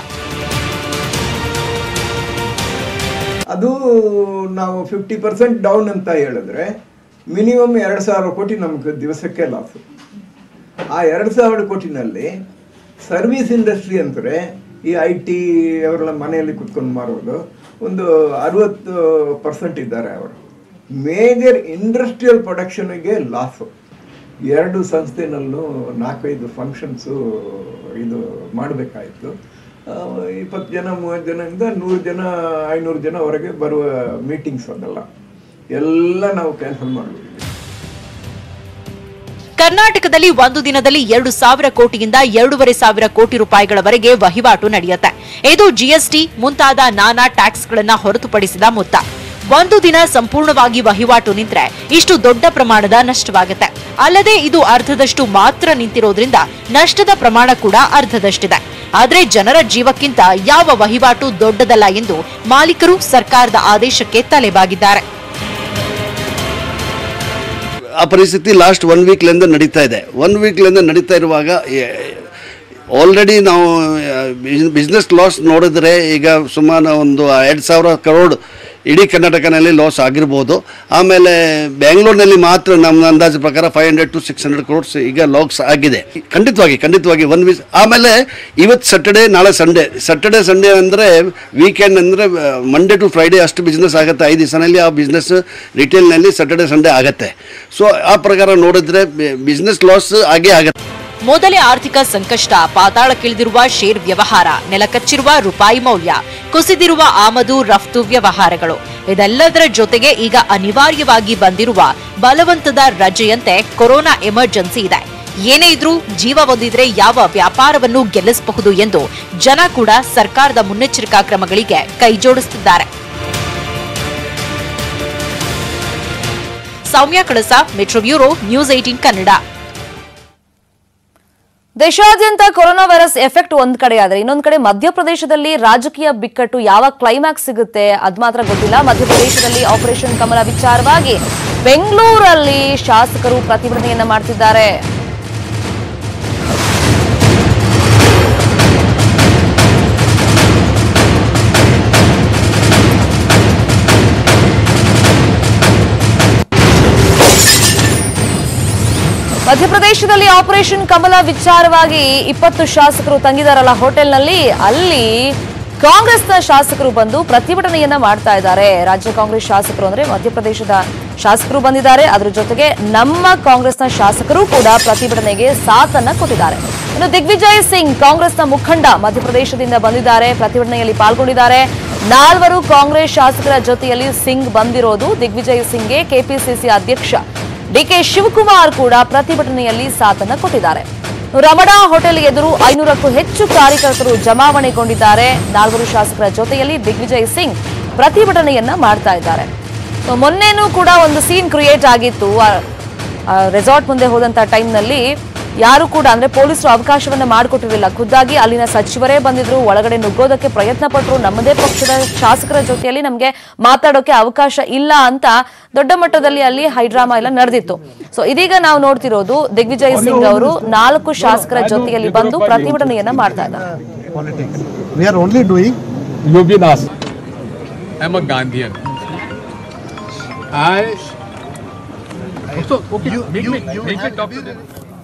ಅದು ನಾವು ಫಿಫ್ಟಿ ಪರ್ಸೆಂಟ್ ಡೌನ್ ಅಂತ ಹೇಳಿದ್ರೆ ಮಿನಿಮಮ್ ಎರಡು ಸಾವಿರ ಕೋಟಿ ನಮ್ಗೆ ದಿವಸಕ್ಕೆ ಲಾಸು ಆ ಎರಡು ಸಾವಿರ ಕೋಟಿನಲ್ಲಿ ಸರ್ವಿಸ್ ಇಂಡಸ್ಟ್ರಿ ಅಂದರೆ ಈ ಐ ಟಿ ಅವರೆಲ್ಲ ಮನೆಯಲ್ಲಿ ಕುತ್ಕೊಂಡು ಮಾರೋದು ಒಂದು ಅರವತ್ತು ಪರ್ಸೆಂಟ್ ಇದ್ದಾರೆ ಅವರು ಮೇಜರ್ ಇಂಡಸ್ಟ್ರಿಯಲ್ ಪ್ರೊಡಕ್ಷನ್ಗೆ ಲಾಸು ಎರಡು ಸಂಸ್ಥೆನಲ್ಲೂ ನಾಲ್ಕೈದು ಫಂಕ್ಷನ್ಸು ಇದು ಮಾಡಬೇಕಾಯಿತು ಇಪ್ಪತ್ತು ಜನ ಮೂವತ್ತು ಜನದಿಂದ ನೂರು ಜನ ಐನೂರು ಜನವರೆಗೆ ಬರುವ ಮೀಟಿಂಗ್ಸ್ ಅದೆಲ್ಲ ಎಲ್ಲ ನಾವು ಕ್ಯಾನ್ಸಲ್ ಮಾಡಿಬಿಟ್ಟಿದ್ವಿ ಕರ್ನಾಟಕದಲ್ಲಿ ಒಂದು ದಿನದಲ್ಲಿ ಎರಡು ಸಾವಿರ ಕೋಟಿಯಿಂದ ಎರಡೂವರೆ ಸಾವಿರ ಕೋಟಿ ರೂಪಾಯಿಗಳವರೆಗೆ ವಹಿವಾಟು ನಡೆಯುತ್ತೆ ಇದು ಜಿಎಸ್ಟಿ ಮುಂತಾದ ನಾನಾ ಟ್ಯಾಕ್ಸ್ಗಳನ್ನ ಹೊರತುಪಡಿಸಿದ ಮೊತ್ತ ಒಂದು ದಿನ ಸಂಪೂರ್ಣವಾಗಿ ವಹಿವಾಟು ನಿಂತ್ರೆ ಇಷ್ಟು ದೊಡ್ಡ ಪ್ರಮಾಣದ ನಷ್ಟವಾಗುತ್ತೆ ಅಲ್ಲದೆ ಇದು ಅರ್ಧದಷ್ಟು ಮಾತ್ರ ನಿಂತಿರೋದ್ರಿಂದ ನಷ್ಟದ ಪ್ರಮಾಣ ಕೂಡ ಅರ್ಧದಷ್ಟಿದೆ ಆದ್ರೆ ಜನರ ಜೀವಕ್ಕಿಂತ ಯಾವ ವಹಿವಾಟು ದೊಡ್ಡದಲ್ಲ ಎಂದು ಮಾಲೀಕರು ಸರ್ಕಾರದ ಆದೇಶಕ್ಕೆ ತಲೆಬಾಗಿದ್ದಾರೆ ಆ ಪರಿಸ್ಥಿತಿ ಲಾಸ್ಟ್ ಒನ್ ವೀಕ್ಲಿಂದ ನಡೀತಾ ಇದೆ ಒನ್ ವೀಕ್ಲಿಂದ ನಡೀತಾ ಇರುವಾಗ ಆಲ್ರೆಡಿ ನಾವು ಬಿಸ್ನೆಸ್ ಲಾಸ್ ನೋಡಿದ್ರೆ ಈಗ ಸುಮಾರು ಒಂದು ಎರಡು ಸಾವಿರ ಕರೋಡ್ ಇಡೀ ಕರ್ನಾಟಕನಲ್ಲಿ ಲಾಸ್ ಆಗಿರ್ಬೋದು ಆಮೇಲೆ ಬೆಂಗಳೂರಿನಲ್ಲಿ ಮಾತ್ರ ನಮ್ಮ ಅಂದಾಜು ಪ್ರಕಾರ five hundred to six hundred crores ಈಗ ಲಾಸ್ ಆಗಿದೆ ಖಂಡಿತವಾಗಿ ಖಂಡಿತವಾಗಿ ಒನ್ ವೀಕ್ ಆಮೇಲೆ ಇವತ್ತು ಸ್ಯಾಟರ್ಡೇ ನಾಳೆ ಸಂಡೇ ಸ್ಯಾಟರ್ಡೇ ಸಂಡೇ ಅಂದರೆ ವೀಕೆಂಡ್ ಅಂದರೆ ಮಂಡೇ ಟು ಫ್ರೈಡೇ ಅಷ್ಟು ಬಿಸ್ನೆಸ್ ಆಗುತ್ತೆ ಐದು ದಿವಸನಲ್ಲಿ ಆ ಬಿಸ್ನೆಸ್ ರಿಟೇಲ್ನಲ್ಲಿ ಸ್ಯಾಟರ್ಡೇ ಸಂಡೇ ಆಗುತ್ತೆ ಸೊ ಆ ಪ್ರಕಾರ ನೋಡಿದ್ರೆ ಬಿಸ್ನೆಸ್ ಲಾಸ್ ಆಗೇ ಆಗುತ್ತೆ ಮೊದಲೇ ಆರ್ಥಿಕ ಸಂಕಷ್ಟ ಪಾತಾಳಕ್ಕಿಳಿದಿರುವ ಶೇರ್ ವ್ಯವಹಾರ ನೆಲಕಚ್ಚಿರುವ ರೂಪಾಯಿ ಮೌಲ್ಯ ಕುಸಿದಿರುವ ಆಮದು ರಫ್ತು ವ್ಯವಹಾರಗಳು ಇದೆಲ್ಲದರ ಜೊತೆಗೆ ಈಗ ಅನಿವಾರ್ಯವಾಗಿ ಬಂದಿರುವ ಬಲವಂತದ ರಜೆಯಂತೆ ಕೊರೋನಾ ಎಮರ್ಜೆನ್ಸಿ ಇದೆ ಏನೇ ಇದ್ರೂ ಜೀವ ಒಂದಿದ್ರೆ ಯಾವ ವ್ಯಾಪಾರವನ್ನು ಗೆಲ್ಲಿಸಬಹುದು ಎಂದು ಜನ ಕೂಡ ಸರ್ಕಾರದ ಮುನ್ನೆಚ್ಚರಿಕಾ ಕ್ರಮಗಳಿಗೆ ಕೈಜೋಡಿಸುತ್ತಿದ್ದಾರೆ Soumya Kalasa metro bureau news eighteen Kannada ದೇಶಾದ್ಯಂತ ಕೊರೋನಾ ವೈರಸ್ ಎಫೆಕ್ಟ್ ಒಂದ್ ಕಡೆ ಆದ್ರೆ ಇನ್ನೊಂದ್ ಕಡೆ ಮಧ್ಯಪ್ರದೇಶದಲ್ಲಿ ರಾಜಕೀಯ ಬಿಕ್ಕಟ್ಟು ಯಾವ ಕ್ಲೈಮ್ಯಾಕ್ಸ್ ಸಿಗುತ್ತೆ ಅದ್ ಮಾತ್ರ ಗೊತ್ತಿಲ್ಲ ಮಧ್ಯಪ್ರದೇಶದಲ್ಲಿ ಆಪರೇಷನ್ ಕಮಲ ವಿಚಾರವಾಗಿ ಬೆಂಗಳೂರಲ್ಲಿ ಶಾಸಕರು ಪ್ರತಿಭಟನೆಯನ್ನ ಮಾಡ್ತಿದ್ದಾರೆ ಮಧ್ಯಪ್ರದೇಶದಲ್ಲಿ ಆಪರೇಷನ್ ಕಮಲ ವಿಚಾರವಾಗಿ ಇಪ್ಪತ್ತು ಶಾಸಕರು ತಂಗಿದಾರಲ್ಲ ಹೋಟೆಲ್ನಲ್ಲಿ ಅಲ್ಲಿ ಕಾಂಗ್ರೆಸ್ನ ಶಾಸಕರು ಬಂದು ಪ್ರತಿಭಟನೆಯನ್ನ ಮಾಡ್ತಾ ಇದ್ದಾರೆ ರಾಜ್ಯ ಕಾಂಗ್ರೆಸ್ ಶಾಸಕರು ಅಂದ್ರೆ ಮಧ್ಯಪ್ರದೇಶದ ಶಾಸಕರು ಬಂದಿದ್ದಾರೆ ಅದ್ರ ಜೊತೆಗೆ ನಮ್ಮ ಕಾಂಗ್ರೆಸ್ನ ಶಾಸಕರು ಕೂಡ ಪ್ರತಿಭಟನೆಗೆ ಸಾಥನ್ನ ಕೊಟ್ಟಿದ್ದಾರೆ ಇನ್ನು ದಿಗ್ವಿಜಯ್ ಸಿಂಗ್ ಕಾಂಗ್ರೆಸ್ನ ಮುಖಂಡ ಮಧ್ಯಪ್ರದೇಶದಿಂದ ಬಂದಿದ್ದಾರೆ ಪ್ರತಿಭಟನೆಯಲ್ಲಿ ಪಾಲ್ಗೊಂಡಿದ್ದಾರೆ ನಾಲ್ವರು ಕಾಂಗ್ರೆಸ್ ಶಾಸಕರ ಜೊತೆಯಲ್ಲಿ ಸಿಂಗ್ ಬಂದಿರೋದು ದಿಗ್ವಿಜಯ್ ಸಿಂಗ್ಗೆ ಕೆಪಿಸಿಸಿ ಅಧ್ಯಕ್ಷ ಡಿಕೆ ಶಿವಕುಮಾರ್ ಕೂಡ ಪ್ರತಿಭಟನೆಯಲ್ಲಿ ಸಾಥನ್ನ ಕೊಟ್ಟಿದ್ದಾರೆ ರಮಣಾ ಹೋಟೆಲ್ ಎದುರು ಐನೂರಕ್ಕೂ ಹೆಚ್ಚು ಕಾರ್ಯಕರ್ತರು ಜಮಾವಣೆಗೊಂಡಿದ್ದಾರೆ ನಾಲ್ವರು ಶಾಸಕರ ಜೊತೆಯಲ್ಲಿ ದಿಗ್ವಿಜಯ್ ಸಿಂಗ್ ಪ್ರತಿಭಟನೆಯನ್ನ ಮಾಡ್ತಾ ಇದ್ದಾರೆ ಸೊ ಮೊನ್ನೆನೂ ಕೂಡ ಒಂದು ಸೀನ್ ಕ್ರಿಯೇಟ್ ಆಗಿತ್ತು ರೆಸಾರ್ಟ್ ಮುಂದೆ ಹೋದಂತ ಟೈಮ್ನಲ್ಲಿ ಯಾರು ಕೂಡ ಅಂದ್ರೆ ಪೊಲೀಸರು ಅವಕಾಶವನ್ನ ಮಾಡಿಕೊಟ್ಟಿರಲಿಲ್ಲ ಖುದ್ದಾಗಿ ಅಲ್ಲಿನ ಸಚಿವರೇ ಬಂದಿದ್ರು ಒಳಗಡೆ ನುಗ್ಗೋದಕ್ಕೆ ಪ್ರಯತ್ನ ಪಟ್ಟರು ನಮ್ಮದೇ ಪಕ್ಷದ ಶಾಸಕರ ಜೊತೆಯಲ್ಲಿ ನಮಗೆ ಮಾತಾಡೋಕೆ ಅವಕಾಶ ಇಲ್ಲ ಅಂತ ದೊಡ್ಡ ಮಟ್ಟದಲ್ಲಿ ಅಲ್ಲಿ ಹೈಡ್ರಾಮಾ ಎಲ್ಲ ನಡೆದಿತ್ತು ಸೊ ಇದೀಗ ನಾವು ನೋಡ್ತಿರೋದು ದಿಗ್ವಿಜಯ್ ಸಿಂಗ್ ಅವರು ನಾಲ್ಕು ಶಾಸಕರ ಜೊತೆಯಲ್ಲಿ ಬಂದು ಪ್ರತಿಭಟನೆಯನ್ನ ಮಾಡ್ತಾ ಇದ್ದಾರೆ politics. We are only doing You've been asked. I'm a Gandhian. I. So, okay, make, me, make me talk to them.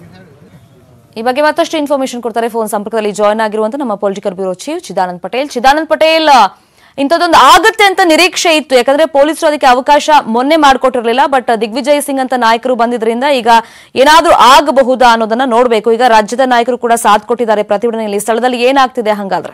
ಈ ಬಗ್ಗೆ ಮತ್ತಷ್ಟು ಇನ್ಫಾರ್ಮೇಶನ್ ಕೊಡ್ತಾರೆ ಫೋನ್ ಸಂಪರ್ಕದಲ್ಲಿ ಜಾಯ್ನ್ ಆಗಿರುವಂತ ನಮ್ಮ political bureau chief Chidanand Patel Chidanand Patel ಇಂಥದ್ದೊಂದು ಆಗುತ್ತೆ ಅಂತ ನಿರೀಕ್ಷೆ ಇತ್ತು ಯಾಕಂದ್ರೆ ಪೊಲೀಸರು ಅದಕ್ಕೆ ಅವಕಾಶ ಮೊನ್ನೆ ಮಾಡಿಕೊಟ್ಟಿರ್ಲಿಲ್ಲ ಬಟ್ ದಿಗ್ವಿಜಯ್ ಸಿಂಗ್ ಅಂತ ನಾಯಕರು ಬಂದಿದ್ರಿಂದ ಈಗ ಏನಾದ್ರೂ ಆಗಬಹುದಾ ಅನ್ನೋದನ್ನ ನೋಡ್ಬೇಕು ಈಗ ರಾಜ್ಯದ ನಾಯಕರು ಕೂಡ ಸಾಥ್ ಕೊಟ್ಟಿದ್ದಾರೆ ಪ್ರತಿಭಟನೆಯಲ್ಲಿ ಸ್ಥಳದಲ್ಲಿ ಏನಾಗ್ತಿದೆ ಹಂಗಾದ್ರೆ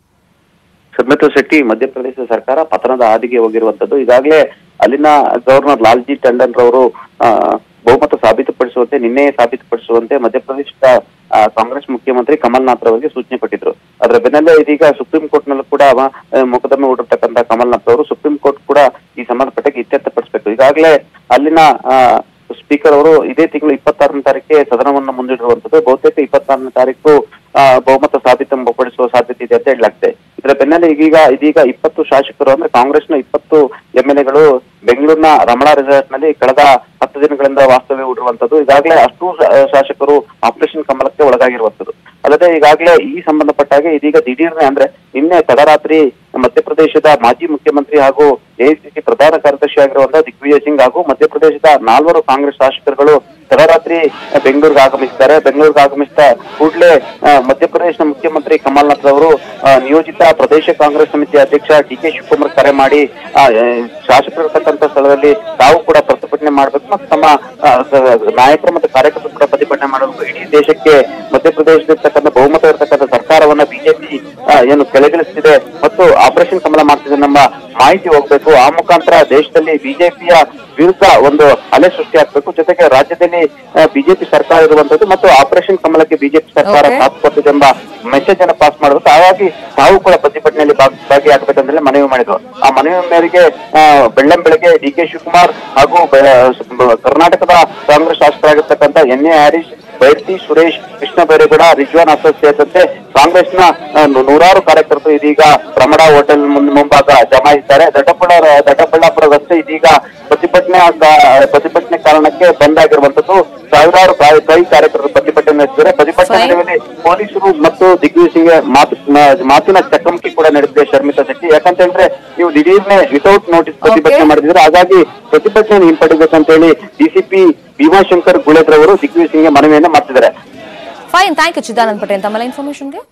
ಸುಮಿತ್ರಾ ಶೆಟ್ಟಿ ಮಧ್ಯಪ್ರದೇಶ ಸರ್ಕಾರ ಪತನದ ಹಾದಿಗೆ ಹೋಗಿರುವಂತದ್ದು ಈಗಾಗಲೇ ಅಲ್ಲಿನ ಗವರ್ನರ್ ಲಾಲ್ಜಿ ಟಂಡನ್ ರವರು ಆ, ಬಹುಮತ ಸಾಬೀತುಪಡಿಸುವಂತೆ ನಿನ್ನೆ ಸಾಬೀತುಪಡಿಸುವಂತೆ ಮಧ್ಯಪ್ರದೇಶದ ಆ, ಕಾಂಗ್ರೆಸ್ ಮುಖ್ಯಮಂತ್ರಿ ಕಮಲ್ನಾಥ್ ರವರಿಗೆ ಸೂಚನೆ ಕೊಟ್ಟಿದ್ರು ಅದರ ಬೆನ್ನಲ್ಲೇ ಇದೀಗ ಸುಪ್ರೀಂ ಕೋರ್ಟ್ ನಲ್ಲೂ ಕೂಡ ಅವ- ಆ, ಮೊಕದ್ದಮೆ ಹೂಡಿರ್ತಕ್ಕಂಥ ಕಮಲ್ನಾಥ್ ಅವರು ಸುಪ್ರೀಂ ಕೋರ್ಟ್ ಕೂಡ ಈ ಸಂಬಂಧಪಟ್ಟ ಇತ್ಯರ್ಥಪಡಿಸಬೇಕು ಈಗಾಗಲೇ ಅಲ್ಲಿನ ಆ, ಸ್ಪೀಕರ್ ಅವರು ಇದೇ ತಿಂಗಳು ಇಪ್ಪತ್ತಾರನೇ ತಾರೀಕಿಗೆ ಸದನವನ್ನು ಮುಂದಿಡುವಂತದ್ದು ಬಹುತೇಕ ಇಪ್ಪತ್ತಾರನೇ ತಾರೀಕು ಆ, ಬಹುಮತ ಸಾಬೀತುಪಡಿಸುವ ಸಾಧ್ಯತೆ ಇದೆ ಅಂತ ಹೇಳಲಾಗ್ತದೆ ಇದರ ಬೆನ್ನಲ್ಲೇ ಈಗೀಗ ಇದೀಗ ಇಪ್ಪತ್ತು ಶಾಸಕರು ಅಂದ್ರೆ ಕಾಂಗ್ರೆಸ್ನ ಇಪ್ಪತ್ತು ಎಂ ಎಲ್ ಎಗಳು ಬೆಂಗಳೂರಿನ ರಮಣಾ ರೆಸಾರ್ಟ್ ನಲ್ಲಿ ಕಳೆದ ಹತ್ತು ದಿನಗಳಿಂದ ವಾಸ್ತವ್ಯ ಹೂಡಿರುವಂತದ್ದು ಈಗಾಗಲೇ ಅಷ್ಟು ಶಾ- ಶಾಸಕರು ಆಪರೇಷನ್ ಕಮಲಕ್ಕೆ ಒಳಗಾಗಿರುವಂತದ್ದು ಅಲ್ಲದೆ ಈಗಾಗಲೇ ಈ ಸಂಬಂಧಪಟ್ಟ ಹಾಗೆ ಇದೀಗ ದಿಢೀರ್ನೆ ಅಂದ್ರೆ ನಿನ್ನೆ ತಡರಾತ್ರಿ ಮಧ್ಯಪ್ರದೇಶದ ಮಾಜಿ ಮುಖ್ಯಮಂತ್ರಿ ಹಾಗೂ ಎಐಸಿಸಿ ಪ್ರಧಾನ ಕಾರ್ಯದರ್ಶಿ ಆಗಿರುವಂತಹ ದಿಗ್ವಿಜಯ್ ಸಿಂಗ್ ಹಾಗೂ ಮಧ್ಯಪ್ರದೇಶದ ನಾಲ್ವರು ಕಾಂಗ್ರೆಸ್ ಶಾಸಕರುಗಳು ತಡರಾತ್ರಿ ಬೆಂಗಳೂರಿಗೆ ಆಗಮಿಸಿದ್ದಾರೆ ಬೆಂಗಳೂರಿಗೆ ಆಗಮಿಸಿದ ಕೂಡಲೇ ಮಧ್ಯಪ್ರದೇಶದ ಮುಖ್ಯಮಂತ್ರಿ ಕಮಲ್ನಾಥ್ ಅವರು ಆ, ನಿಯೋಜಿತ ಪ್ರದೇಶ ಕಾಂಗ್ರೆಸ್ ಸಮಿತಿ ಅಧ್ಯಕ್ಷ ಡಿ ಕೆ ಶಿವಕುಮಾರ್ ಕರೆ ಮಾಡಿ ಆ, ಆ, ಶಾಸಕರು ಇರ್ತಕ್ಕಂಥ ಸ್ಥಳದಲ್ಲಿ ತಾವು ಕೂಡ ಪ್ರತಿಭಟನೆ ಮಾಡಬೇಕು ಮತ್ತು ತಮ್ಮ ಆ, ಸ- ನಾಯಕರು ಮತ್ತು ಕಾರ್ಯಕರ್ತರು ಕೂಡ ಪ್ರತಿಭಟನೆ ಮಾಡಬೇಕು ಇಡೀ ದೇಶಕ್ಕೆ ಮಧ್ಯಪ್ರದೇಶದಲ್ಲಿರ್ತಕ್ಕಂಥ ಬಹುಮತ ಇರತಕ್ಕಂಥ ಸರ್ಕಾರವನ್ನ ಬಿಜೆಪಿ ಏನು ಕೆಳಗಿಳಿಸ್ತಿದೆ ಮತ್ತು ಆಪರೇಷನ್ ಕಮಲ ಮಾಡ್ತಿದೆ ನಮ್ಮ ಮಾಹಿತಿ ಹೋಗ್ಬೇಕು ಆ ಮುಖಾಂತರ ದೇಶದಲ್ಲಿ ಬಿಜೆಪಿಯ ವಿರುದ್ಧ ಒಂದು ಅಲೆ ಸೃಷ್ಟಿ ಆಗ್ಬೇಕು ಜೊತೆಗೆ ರಾಜ್ಯದಲ್ಲಿ ಬಿಜೆಪಿ ಸರ್ಕಾರ ಇರುವಂತದ್ದು ಮತ್ತು ಆಪರೇಷನ್ ಕಮಲಕ್ಕೆ ಬಿಜೆಪಿ ಸರ್ಕಾರ Okay. ಸಾಥ್ ಕೊಟ್ಟಿದೆ ಎಂಬ ಮೆಸೇಜ್ ಅನ್ನು ಪಾಸ್ ಮಾಡಬೇಕು ಹಾಗಾಗಿ ತಾವು ಕೂಡ ಪ್ರತಿಭಟನೆಯಲ್ಲಿ ಭಾಗ- ಭಾಗಿಯಾಗಬೇಕಂತಲೇ ಮನವಿ ಮಾಡಿದ್ರು ಆ ಮನವಿ ಮೇರೆಗೆ ಆ, ಬೆಳ್ಳಂ ಬೆಳಗ್ಗೆ ಡಿ ಕೆ ಶಿವಕುಮಾರ್ ಹಾಗೂ ಬೆ- ಕರ್ನಾಟಕದ ಕಾಂಗ್ರೆಸ್ ಶಾಸಕರಾಗಿರ್ತಕ್ಕಂಥ ಎನ್ ಎ ಹರೀಶ್ ಬೈರ್ತಿ ಸುರೇಶ್ ಕೃಷ್ಣ ಬೈರೇಗೌಡ ರಿಜ್ವಾನ್ ಅಸೋದ್ ಸೇರಿದಂತೆ ಕಾಂಗ್ರೆಸ್ನ ಆ, ನೂ- ನೂರಾರು ಕಾರ್ಯಕರ್ತರು ಇದೀಗ ರಮಣ ಹೋಟೆಲ್ ಮುಂದ್- ಮುಂಭಾಗ ಜಮಾಯಿಸಿದ್ದಾರೆ ದೊಡ್ಡಬಳ್ಳಾರ ದೊಡ್ಡಬಳ್ಳಾಪುರ ರಸ್ತೆ ಇದೀಗ ಪ್ರತಿಭಟನೆ ಆಗ- ಪ್ರತಿಭಟನೆ ಕಾರಣಕ್ಕೆ ಬಂದ್ ಆಗಿರುವಂತದ್ದು ಸಾವಿರಾರು ಕೈ- ಕೈ ಕಾರ್ಯಕರ್ತರು ಪ್ರತಿಭಟನೆ ನಡೆಸಿದ್ದಾರೆ ಪ್ರತಿಭಟನೆ Fine. ವೇಳೆ ಪೊಲೀಸರು ಮತ್ತು ದಿಗ್ವಿಜಯ್ ಸಿಂಗ್ ಮಾತು ಮ- ಮಾತಿನ ಚಕಮಕಿ ಕೂಡ ನಡೆದಿದೆ ಶರ್ಮಿತಾ ಶೆಟ್ಟಿ ಯಾಕಂತ ಹೇಳಿದ್ರೆ ನೀವು ದಿಢೀರ್ನೆ ವಿತೌಟ್ ನೋಟಿಸ್ ಪ್ರತಿಭಟನೆ Okay. ಮಾಡಿದ್ರೆ ಹಾಗಾಗಿ ಪ್ರತಿಭಟನೆ ಹಿಂಪಡಿಬೇಕಂತ ಹೇಳಿ ಡಿಸಿಪಿ ಭೀಮಾಶಂಕರ್ ಗುಳೇದ್ರ ಅವರು ದಿಗ್ವಿಜಯ್ ಸಿಂಗ್ಗೆ ಮನವಿಯನ್ನ ಮಾಡ್ತಿದ್ದಾರೆ fine thank you Chidanand Patel ತಮ್ಮೆಲ್ಲ ಇನ್ಫಾರ್ಮೇಶನ್ಗೆ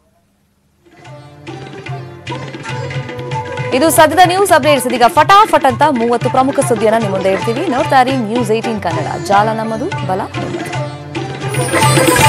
ಇದು ಸದ್ಯದ ನ್ಯೂಸ್ ಅಪ್ಡೇಟ್ಸ್ ಇದೀಗ ಫಟಾಫಟ್ ಅಂತ ಮೂವತ್ತು ಪ್ರಮುಖ ಸುದ್ದಿಯನ್ನ ನಿಮ್ಮ ಮುಂದೆ ಇಡ್ತೀವಿ ನೋಡ್ತಾ ಇರಿ ನ್ಯೂಸ್ ಏಟೀನ್ ಕನ್ನಡ ಜಾಲ ನಮ್ಮದು ಬಲ ನಿಮ್ಮದು